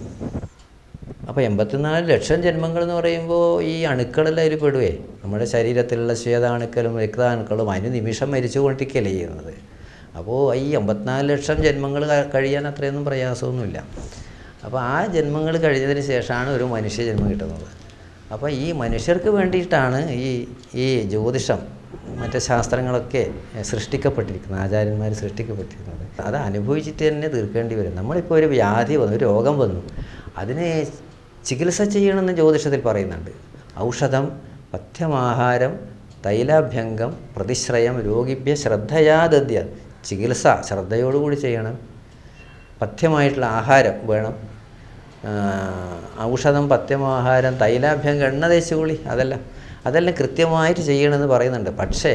അപ്പോൾ എൺപത്തിനാല് ലക്ഷം ജന്മങ്ങൾ എന്ന് പറയുമ്പോൾ ഈ അണുക്കളെല്ലാം അതിൽ പെടുവേ നമ്മുടെ ശരീരത്തിലുള്ള ശ്വേതാണുക്കളും രക്താണുക്കളും അതിന് നിമിഷം മരിച്ചു കൊണ്ടിരിക്കുകയല്ലേ ചെയ്യുന്നത് അപ്പോൾ ഈ എൺപത്തിനാല് ലക്ഷം ജന്മങ്ങൾ ക- കഴിയാൻ അത്രയൊന്നും പ്രയാസമൊന്നുമില്ല അപ്പോൾ ആ ജന്മങ്ങൾ കഴിഞ്ഞതിന് ശേഷമാണ് ഒരു മനുഷ്യ ജന്മം കിട്ടുന്നത് അപ്പോൾ ഈ മനുഷ്യർക്ക് വേണ്ടിയിട്ടാണ് ഈ ഈ ജ്യോതിഷം മറ്റ് ശാസ്ത്രങ്ങളൊക്കെ സൃഷ്ടിക്കപ്പെട്ടിരിക്കുന്നത് ആചാര്യന്മാർ സൃഷ്ടിക്കപ്പെട്ടിരിക്കുന്നത് അത് അനുഭവിച്ചിട്ട് തന്നെ തീർക്കേണ്ടി വരും നമ്മളിപ്പോൾ ഒരു വ്യാധി വന്നു ഒരു രോഗം വന്നു അതിനെ ചികിത്സ ചെയ്യണമെന്ന് ജ്യോതിഷത്തിൽ പറയുന്നുണ്ട് ഔഷധം പഥ്യമാഹാരം തൈലാഭ്യംഗം പ്രതിശ്രയം രോഗിഭ്യ ശ്രദ്ധയാ ദദ്യ ചികിത്സ ശ്രദ്ധയോടുകൂടി ചെയ്യണം പഥ്യമായിട്ടുള്ള ആഹാരം വേണം ആ, ഔഷധം പഥ്യമാഹാരം തൈലാഭ്യംഗം എണ്ണ തേച്ചുകൂളി അതെല്ലാം അതെല്ലാം കൃത്യമായിട്ട് ചെയ്യണമെന്ന് പറയുന്നുണ്ട് പക്ഷേ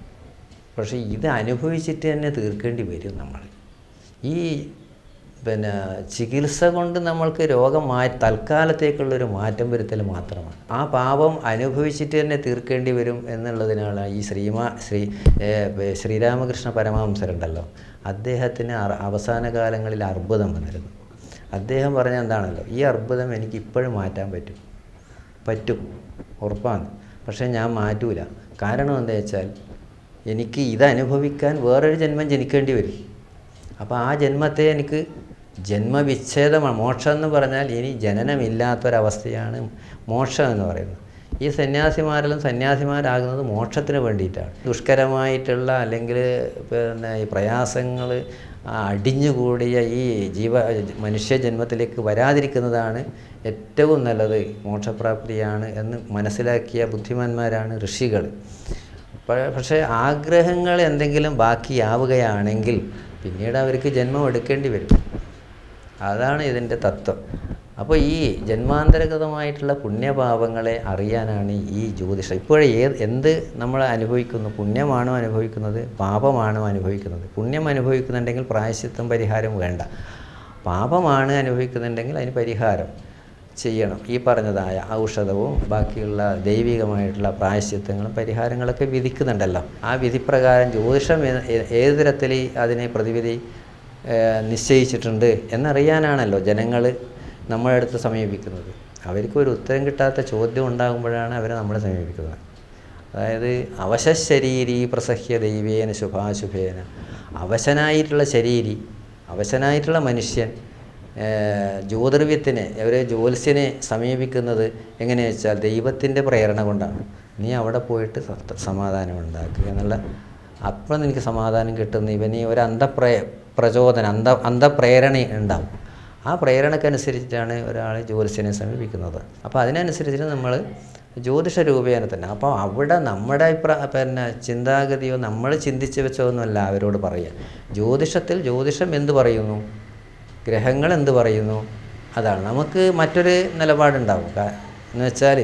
പക്ഷേ ഇത് അനുഭവിച്ചിട്ട് തന്നെ തീർക്കേണ്ടി വരും നമ്മൾ ഈ പിന്നെ ചികിത്സ കൊണ്ട് നമ്മൾക്ക് രോഗം മാ തൽക്കാലത്തേക്കുള്ളൊരു മാറ്റം വരുത്തൽ മാത്രമാണ് ആ പാപം അനുഭവിച്ചിട്ട് തന്നെ തീർക്കേണ്ടി വരും എന്നുള്ളതിനാണ് ഈ ശ്രീമാ ശ്രീ ഏ, പേ- ശ്രീരാമകൃഷ്ണ പരമഹംസരുണ്ടല്ലോ അദ്ദേഹത്തിന് അറ- അവസാന കാലങ്ങളിൽ അർബുദം വന്നിരുന്നു അദ്ദേഹം പറഞ്ഞ എന്താണല്ലോ ഈ അർബുദം എനിക്ക് ഇപ്പോഴും മാറ്റാൻ പറ്റും പറ്റും ഉറപ്പാണ് പക്ഷേ ഞാൻ മാറ്റൂല കാരണം എന്താ വെച്ചാൽ എനിക്ക് ഇത് അനുഭവിക്കാൻ വേറൊരു ജന്മം ജനിക്കേണ്ടി വരും അപ്പോൾ ആ ജന്മത്തെ എനിക്ക് ജന്മവിച്ഛേദമാണ് മോക്ഷം എന്ന് പറഞ്ഞാൽ ഇനി ജനനമില്ലാത്തൊരവസ്ഥയാണ് മോക്ഷം എന്ന് പറയുന്നത് ഈ സന്യാസിമാരെല്ലാം സന്യാസിമാരാകുന്നത് മോക്ഷത്തിന് വേണ്ടിയിട്ടാണ് ദുഷ്കരമായിട്ടുള്ള അല്ലെങ്കിൽ പിന്നെ ഈ പ്രയാസങ്ങൾ അടിഞ്ഞുകൂടിയ ഈ ജീവ മനുഷ്യജന്മത്തിലേക്ക് വരാതിരിക്കുന്നതാണ് ഏറ്റവും നല്ലത് മോക്ഷപ്രാപ്തിയാണ് എന്ന് മനസ്സിലാക്കിയ ബുദ്ധിമാന്മാരാണ് ഋഷികൾ പ- പക്ഷേ ആഗ്രഹങ്ങൾ എന്തെങ്കിലും ബാക്കിയാവുകയാണെങ്കിൽ പിന്നീട് അവർക്ക് ജന്മം എടുക്കേണ്ടി വരും അതാണ് ഇതിൻ്റെ തത്വം അപ്പോൾ ഈ ജന്മാന്തരഗതമായിട്ടുള്ള പുണ്യപാപങ്ങളെ അറിയാനാണ് ഈ ജ്യോതിഷം ഇപ്പോഴേ ഏത് എന്ത് നമ്മൾ അനുഭവിക്കുന്നു പുണ്യമാണോ അനുഭവിക്കുന്നത് പാപമാണോ അനുഭവിക്കുന്നത് പുണ്യം അനുഭവിക്കുന്നുണ്ടെങ്കിൽ പ്രായശ്ചിത്തം പരിഹാരം വേണ്ട പാപമാണ് അനുഭവിക്കുന്നുണ്ടെങ്കിൽ അതിന് പരിഹാരം ചെയ്യണം ഈ പറഞ്ഞതായ ഔഷധവും ബാക്കിയുള്ള ദൈവികമായിട്ടുള്ള പ്രായശ്ചിത്തങ്ങളും പരിഹാരങ്ങളൊക്കെ വിധിക്കുന്നുണ്ടല്ലോ ആ വിധിപ്രകാരം ജ്യോതിഷം ഏ- ഏ- ഏത് തരത്തിൽ അതിനെ പ്രതിവിധി ഏഹ്, നിശ്ചയിച്ചിട്ടുണ്ട് എന്നറിയാനാണല്ലോ ജനങ്ങൾ നമ്മുടെ അടുത്ത് സമീപിക്കുന്നത് അവർക്ക് ഒരു ഉത്തരം കിട്ടാത്ത ചോദ്യം ഉണ്ടാകുമ്പോഴാണ് അവർ നമ്മളെ സമീപിക്കുന്നത് അതായത് അവശശരീരി പ്രസഹ്യ ദൈവേന ശുഭാശുഭേന അവശനായിട്ടുള്ള ശരീരി അവശനായിട്ടുള്ള മനുഷ്യൻ ഏഹ്, ജ്യോതിർവ്യത്തിനെ ഒരു ജ്യോത്സ്യനെ സമീപിക്കുന്നത് എങ്ങനെയാ വെച്ചാൽ ദൈവത്തിൻ്റെ പ്രേരണ കൊണ്ടാണ് നീ അവിടെ പോയിട്ട് സ- സമാധാനം ഉണ്ടാക്കുക എന്നുള്ള അപ്പോൾ നിനക്ക് സമാധാനം കിട്ടുന്ന ഇവന് ഒരു അന്ധപ്രേ പ്രചോദനം അന്ധ അന്ധപ്രേരണ ഉണ്ടാവും ആ പ്രേരണക്കനുസരിച്ചിട്ടാണ് ഒരാൾ ജ്യോത്സ്യനെ സമീപിക്കുന്നത് അപ്പോൾ അതിനനുസരിച്ചിട്ട് നമ്മൾ ജ്യോതിഷ രൂപേണ തന്നെ അപ്പോൾ അവിടെ നമ്മുടെ അഭിപ്രായ പിന്നെ ചിന്താഗതിയോ നമ്മൾ ചിന്തിച്ച് വെച്ചതൊന്നുമല്ല അവരോട് പറയുക ജ്യോതിഷത്തിൽ ജ്യോതിഷം എന്ത് പറയുന്നു ഗ്രഹങ്ങൾ എന്ത് പറയുന്നു അതാണ് നമുക്ക് മറ്റൊരു നിലപാടുണ്ടാവും കാ- എന്ന് വെച്ചാൽ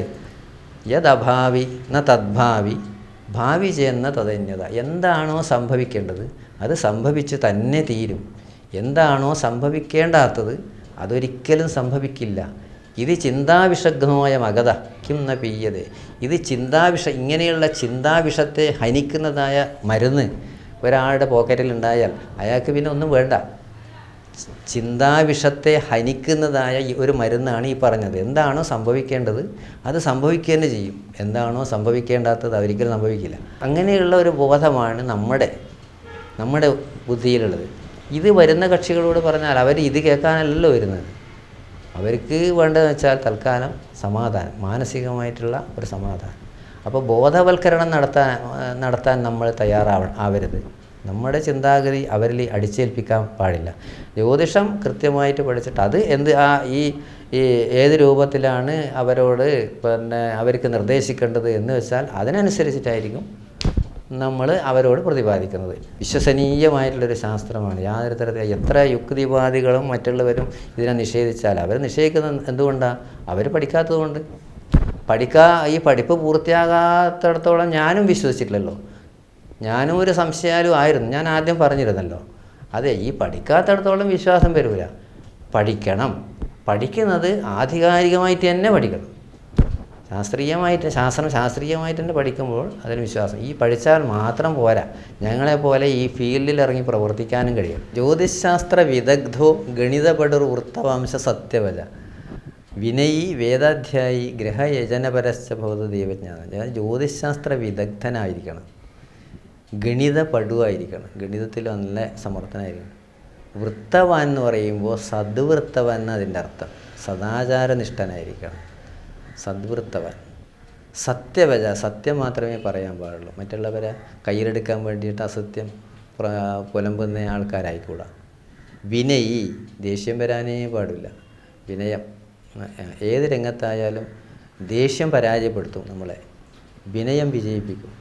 യദഭാവി ന തദ്ഭാവി ഭാവി ചെയ്യുന്ന തദന്യത എന്താണോ സംഭവിക്കേണ്ടത് അത് സംഭവിച്ച് തന്നെ തീരും എന്താണോ സംഭവിക്കേണ്ടാത്തത് അതൊരിക്കലും സംഭവിക്കില്ല ഇത് ചിന്താവിഷഗ്നമായ മഗത കിം ന പീയതേ ഇത് ചിന്താവിഷ ഇങ്ങനെയുള്ള ചിന്താവിഷത്തെ ഹനിക്കുന്നതായ മരുന്ന് ഒരാളുടെ പോക്കറ്റിൽ ഉണ്ടായാൽ അയാൾക്ക് പിന്നെ ഒന്നും വേണ്ട ചിന്താവിഷത്തെ ഹനിക്കുന്നതായ ഈ ഒരു മരുന്നാണ് ഈ പറഞ്ഞത് എന്താണോ സംഭവിക്കേണ്ടത് അത് സംഭവിക്കുക തന്നെ ചെയ്യും എന്താണോ സംഭവിക്കേണ്ടാത്തത് അതൊരിക്കലും സംഭവിക്കില്ല അങ്ങനെയുള്ള ഒരു ബോധമാണ് നമ്മുടെ നമ്മുടെ ബുദ്ധിയിലുള്ളത് ഇത് വരുന്ന കക്ഷികളോട് പറഞ്ഞാൽ അവർ ഇത് കേൾക്കാനല്ലല്ലോ വരുന്നത് അവർക്ക് വേണ്ടതെന്ന് വെച്ചാൽ തൽക്കാലം സമാധാനം മാനസികമായിട്ടുള്ള ഒരു സമാധാനം അപ്പോൾ ബോധവൽക്കരണം നടത്താൻ നടത്താൻ നമ്മൾ തയ്യാറാവ ആവരുത് നമ്മുടെ ചിന്താഗതി അവരിൽ അടിച്ചേൽപ്പിക്കാൻ പാടില്ല ജ്യോതിഷം കൃത്യമായിട്ട് പഠിച്ചിട്ട് അത് എന്ത് ആ ഈ ഈ ഏത് രൂപത്തിലാണ് അവരോട് പിന്നെ അവർക്ക് നിർദ്ദേശിക്കേണ്ടത് എന്ന് വെച്ചാൽ അതിനനുസരിച്ചിട്ടായിരിക്കും നമ്മൾ അവരോട് പ്രതിപാദിക്കുന്നത് വിശ്വസനീയമായിട്ടുള്ളൊരു ശാസ്ത്രമാണ് യാതൊരു തരത്തിൽ എത്ര യുക്തിവാദികളും മറ്റുള്ളവരും ഇതിനെ നിഷേധിച്ചാൽ അവർ നിഷേധിക്കുന്നത് എന്തുകൊണ്ടാണ് അവർ പഠിക്കാത്തതുകൊണ്ട് പഠിക്കാ ഈ പഠിപ്പ് പൂർത്തിയാകാത്തിടത്തോളം ഞാനും വിശ്വസിച്ചിട്ടില്ലല്ലോ ഞാനും ഒരു സംശയാലും ആയിരുന്നു ഞാൻ ആദ്യം പറഞ്ഞിരുന്നല്ലോ അതെ ഈ പഠിക്കാത്തിടത്തോളം വിശ്വാസം വരില്ല പഠിക്കണം പഠിക്കുന്നത് ആധികാരികമായിട്ട് തന്നെ പഠിക്കണം ശാസ്ത്രീയമായിട്ട് ശാസ്ത്രം ശാസ്ത്രീയമായിട്ട് തന്നെ പഠിക്കുമ്പോൾ അതിന് വിശ്വാസം ഈ പഠിച്ചാൽ മാത്രം പോരാ ഞങ്ങളെപ്പോലെ ഈ ഫീൽഡിൽ ഇറങ്ങി പ്രവർത്തിക്കാനും കഴിയും ജ്യോതിശാസ്ത്ര വിദഗ്ധോ ഗണിതപടർ വൃത്തവംശ സത്യവച വിനയി വേദാധ്യായി ഗ്രഹയജനപരശ്ച ഭവത ദൈവജ്ഞാനം ഞാൻ ജ്യോതിശാസ്ത്ര വിദഗ്ധനായിരിക്കണം ഗണിത പടുവായിരിക്കണം ഗണിതത്തിൽ നല്ല സമർത്ഥനായിരിക്കണം വൃത്തവാൻ എന്ന് പറയുമ്പോൾ സദ്വൃത്തവാൻ എന്ന് അതിൻ്റെ അർത്ഥം സദാചാരനിഷ്ഠനായിരിക്കണം സദ്വൃത്തവാൻ സത്യവച സത്യം മാത്രമേ പറയാൻ പാടുള്ളൂ മറ്റുള്ളവരെ കയ്യിലെടുക്കാൻ വേണ്ടിയിട്ട് അസത്യം പ്ര പുലമ്പുന്ന ആൾക്കാരായിക്കൂടാ വിനയി ദേഷ്യം വരാനേ പാടില്ല വിനയം ഏത് രംഗത്തായാലും ദേഷ്യം പരാജയപ്പെടുത്തും നമ്മളെ വിനയം വിജയിപ്പിക്കും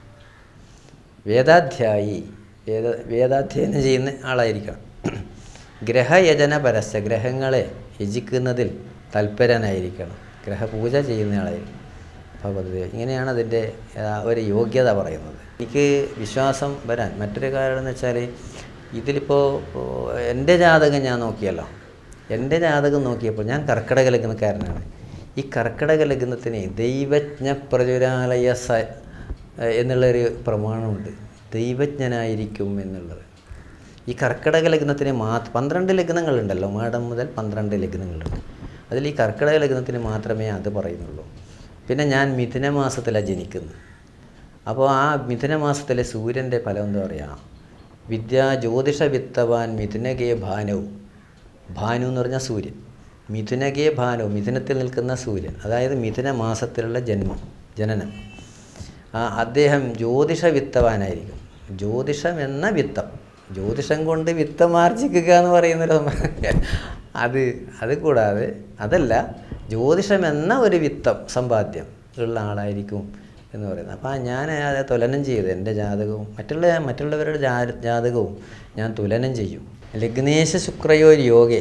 വേദാധ്യായി വേദ വേദാധ്യയനം ചെയ്യുന്ന ആളായിരിക്കണം ഗ്രഹയജന പരസ്യ ഗ്രഹങ്ങളെ യജിക്കുന്നതിൽ തൽപരനായിരിക്കണം ഗ്രഹപൂജ ചെയ്യുന്ന ആളായിരിക്കും ഭഗവതി ഇങ്ങനെയാണ് അതിൻ്റെ ആ, ഒരു യോഗ്യത പറയുന്നത് എനിക്ക് വിശ്വാസം വരാൻ മറ്റൊരു കാരണം എന്ന് വെച്ചാൽ ഇതിലിപ്പോൾ എൻ്റെ ജാതകം ഞാൻ നോക്കിയല്ലോ എൻ്റെ ജാതകം നോക്കിയപ്പോൾ ഞാൻ കർക്കിടക ലഗ്നക്കാരനാണ് ഈ കർക്കിടക ലഗ്നത്തിന് ദൈവജ്ഞ പ്രചുരാലയ സ എന്നുള്ളൊരു പ്രമാണമുണ്ട് ദൈവജ്ഞനായിരിക്കും എന്നുള്ളത് ഈ കർക്കിടക ലഗ്നത്തിന് മാ പന്ത്രണ്ട് ലഗ്നങ്ങളുണ്ടല്ലോ മാടം മുതൽ പന്ത്രണ്ട് ലഗ്നങ്ങളുണ്ട് അതിൽ ഈ കർക്കിടക ലഗ്നത്തിന് മാത്രമേ അത് പറയുന്നുള്ളൂ പിന്നെ ഞാൻ മിഥുന മാസത്തിലാണ് ജനിക്കുന്നത് അപ്പോൾ ആ മിഥുന മാസത്തിലെ സൂര്യൻ്റെ ഫലം എന്താ പറയുക വിദ്യാ ജ്യോതിഷ വിത്തവാൻ മിഥുനകേ ഭാനവും ഭാനു എന്ന് പറഞ്ഞാൽ സൂര്യൻ മിഥുനകേ ഭാനവും മിഥുനത്തിൽ നിൽക്കുന്ന സൂര്യൻ അതായത് മിഥുന മാസത്തിലുള്ള ജന്മം ജനനം ആ അദ്ദേഹം ജ്യോതിഷ വിത്തവാനായിരിക്കും ജ്യോതിഷം എന്ന വിത്തം ജ്യോതിഷം കൊണ്ട് വിത്തം ആർജിക്കുക എന്ന് പറയുന്നൊരു സംഭവം. അത് അത് കൂടാതെ അതല്ല ജ്യോതിഷം എന്ന ഒരു വിത്തം സമ്പാദ്യം ഉള്ള ആളായിരിക്കും എന്ന് പറയുന്നത് അപ്പോൾ ഞാൻ അത് തുലനം ചെയ്ത് എൻ്റെ ജാതകവും മറ്റുള്ള മറ്റുള്ളവരുടെ ജാ- ജാതകവും ഞാൻ തുലനം ചെയ്യും ലഗ്നേശ ശുക്രയോർ യോഗേ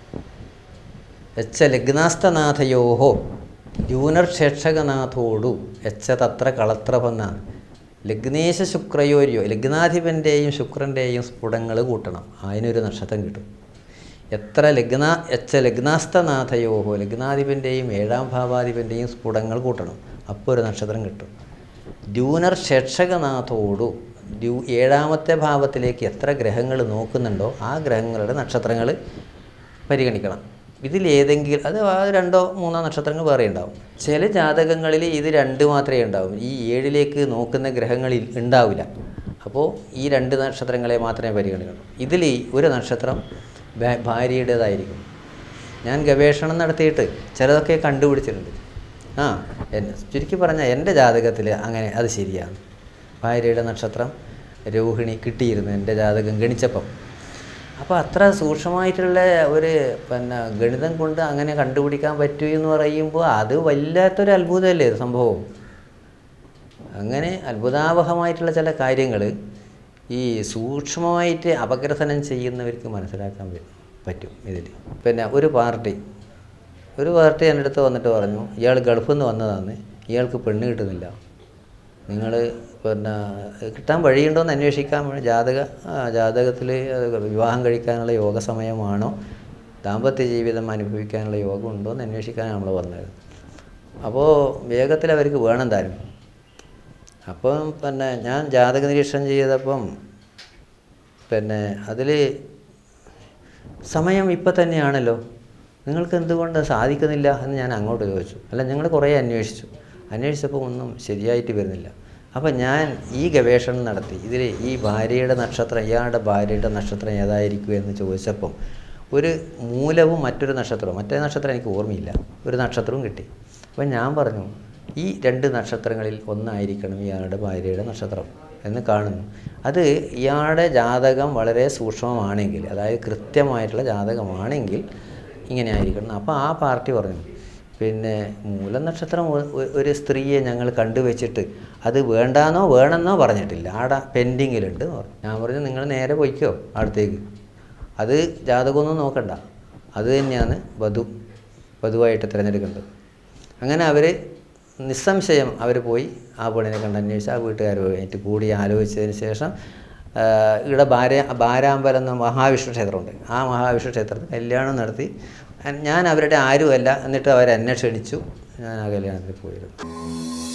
എച്ച ലഗ്നാസ്തനാഥയോഹോ യൂനർഷേക്ഷകനാഥോടു എച്ച തത്ര കളത്രമെന്നാണ് ലഗ്നേശ ശുക്രയോര്യോ ലഗ്നാധിപൻ്റെയും ശുക്രൻ്റെയും സ്ഫുടങ്ങൾ കൂട്ടണം അതിനൊരു നക്ഷത്രം കിട്ടും എത്ര ലഗ്ന എച്ച ലഗ്നാസ്തനാഥയോഹോ ലഗ്നാധിപൻ്റെയും ഏഴാം ഭാവാധിപൻ്റെയും സ്ഫുടങ്ങൾ കൂട്ടണം അപ്പോൾ ഒരു നക്ഷത്രം കിട്ടും ഡ്യൂനർ ഷക്ഷകനാഥോടു ഡ്യൂ ഏഴാമത്തെ ഭാവത്തിലേക്ക് എത്ര ഗ്രഹങ്ങൾ നോക്കുന്നുണ്ടോ ആ ഗ്രഹങ്ങളുടെ നക്ഷത്രങ്ങൾ പരിഗണിക്കണം ഇതിലേതെങ്കിലും അത് ആ രണ്ടോ മൂന്നോ നക്ഷത്രങ്ങൾ വേറെ ഉണ്ടാവും ചില ജാതകങ്ങളിൽ ഇത് രണ്ട് മാത്രമേ ഉണ്ടാവും ഈ ഏഴിലേക്ക് നോക്കുന്ന ഗ്രഹങ്ങളിൽ ഉണ്ടാവില്ല അപ്പോൾ ഈ രണ്ട് നക്ഷത്രങ്ങളെ മാത്രമേ പരിഗണിക്കുള്ളൂ ഇതിൽ ഒരു നക്ഷത്രം ഭാ- ഭാര്യയുടേതായിരിക്കും ഞാൻ ഗവേഷണം നടത്തിയിട്ട് ചിലതൊക്കെ കണ്ടുപിടിച്ചിട്ടുണ്ട് ആ എന്നെ ചുരുക്കി പറഞ്ഞാൽ എൻ്റെ ജാതകത്തിൽ അങ്ങനെ അത് ശരിയാണ് ഭാര്യയുടെ നക്ഷത്രം രോഹിണി കിട്ടിയിരുന്നു എൻ്റെ ജാതകം ഗണിച്ചപ്പം അപ്പോൾ അത്ര സൂക്ഷ്മമായിട്ടുള്ള ഒരു പിന്നെ ഗണിതം കൊണ്ട് അങ്ങനെ കണ്ടുപിടിക്കാൻ പറ്റൂ എന്ന് പറയുമ്പോൾ അത് വല്ലാത്തൊരു അത്ഭുതമല്ലേ ഇത് സംഭവം അങ്ങനെ അത്ഭുതാവഹമായിട്ടുള്ള ചില കാര്യങ്ങൾ ഈ സൂക്ഷ്മമായിട്ട് അപഗ്രഥനം ചെയ്യുന്നവർക്ക് മനസ്സിലാക്കാൻ പ- പറ്റും ഇതിൽ പിന്നെ ഒരു പാർട്ടി ഒരു പാർട്ടി എൻ്റെ അടുത്ത് വന്നിട്ട് പറഞ്ഞു ഇയാൾ ഗൾഫിൽ നിന്ന് വന്നതാണ് ഇയാൾക്ക് പെണ്ണ് കിട്ടുന്നില്ല നിങ്ങൾ പിന്നെ കിട്ടാൻ വഴിയുണ്ടോ എന്ന് അന്വേഷിക്കാൻ വേണ്ടി ജാതക ജാതകത്തിൽ വിവാഹം കഴിക്കാനുള്ള യോഗ സമയമാണോ ദാമ്പത്യ ജീവിതം അനുഭവിക്കാനുള്ള യോഗം ഉണ്ടോ എന്ന് അന്വേഷിക്കാനാണ് നമ്മൾ വന്നത് അപ്പോൾ വേഗത്തിൽ അവർക്ക് വേണം താനും അപ്പം പിന്നെ ഞാൻ ജാതക നിരീക്ഷണം ചെയ്തപ്പം പിന്നെ അതിൽ സമയം ഇപ്പം തന്നെയാണല്ലോ നിങ്ങൾക്ക് എന്തുകൊണ്ട് സാധിക്കുന്നില്ല എന്ന് ഞാൻ അങ്ങോട്ട് ചോദിച്ചു അല്ല ഞങ്ങൾ കുറേ അന്വേഷിച്ചു അന്വേഷിച്ചപ്പോൾ ഒന്നും ശരിയായിട്ട് വരുന്നില്ല അപ്പം ഞാൻ ഈ ഗവേഷണം നടത്തി ഇതിൽ ഈ ഭാര്യയുടെ നക്ഷത്രം ഇയാളുടെ ഭാര്യയുടെ നക്ഷത്രം ഏതായിരിക്കും എന്ന് ചോദിച്ചപ്പം ഒരു മൂലവും മറ്റൊരു നക്ഷത്രവും മറ്റേ നക്ഷത്രം എനിക്ക് ഓർമ്മയില്ല ഒരു നക്ഷത്രവും കിട്ടി അപ്പം ഞാൻ പറഞ്ഞു ഈ രണ്ട് നക്ഷത്രങ്ങളിൽ ഒന്നായിരിക്കണം ഇയാളുടെ ഭാര്യയുടെ നക്ഷത്രം എന്ന് കാണുന്നു അത് ഇയാളുടെ ജാതകം വളരെ സൂക്ഷ്മമാണെങ്കിൽ അതായത് കൃത്യമായിട്ടുള്ള ജാതകമാണെങ്കിൽ ഇങ്ങനെ ആയിരിക്കണം അപ്പോൾ ആ പാർട്ടി പറഞ്ഞു പിന്നെ മൂലനക്ഷത്രം ഒ- ഒ- ഒരു സ്ത്രീയെ ഞങ്ങൾ കണ്ടുവച്ചിട്ട് അത് വേണ്ടാന്നോ വേണമെന്നോ പറഞ്ഞിട്ടില്ല ആടെ പെൻഡിങ്ങിലുണ്ട് എന്ന് പറഞ്ഞു. ഞാൻ പറഞ്ഞു നിങ്ങൾ നേരെ പോയിക്കോ അടുത്തേക്ക് അത് ജാതകമൊന്നും നോക്കണ്ട അത് തന്നെയാണ് വധു വധുവായിട്ട് തിരഞ്ഞെടുക്കേണ്ടത് അങ്ങനെ അവർ നിസ്സംശയം അവർ പോയി ആ പെണ്ണിനെ കണ്ട് അന്വേഷിച്ച് ആ വീട്ടുകാരുമായിട്ട് കൂടി ആലോചിച്ചതിന് ശേഷം ആ, ഇവിടെ ഭാര ഭാരാമ്പലം എന്ന മഹാവിഷ്ണു ക്ഷേത്രമുണ്ട് ആ മഹാവിഷ്ണു ക്ഷേത്രത്തിൽ കല്യാണം നടത്തി ഞാൻ അവരുടെ ആരുമല്ല എന്നിട്ട് അവരെന്നെ ക്ഷണിച്ചു ഞാൻ ആ കല്യാണത്തിന് പോയിരുന്നു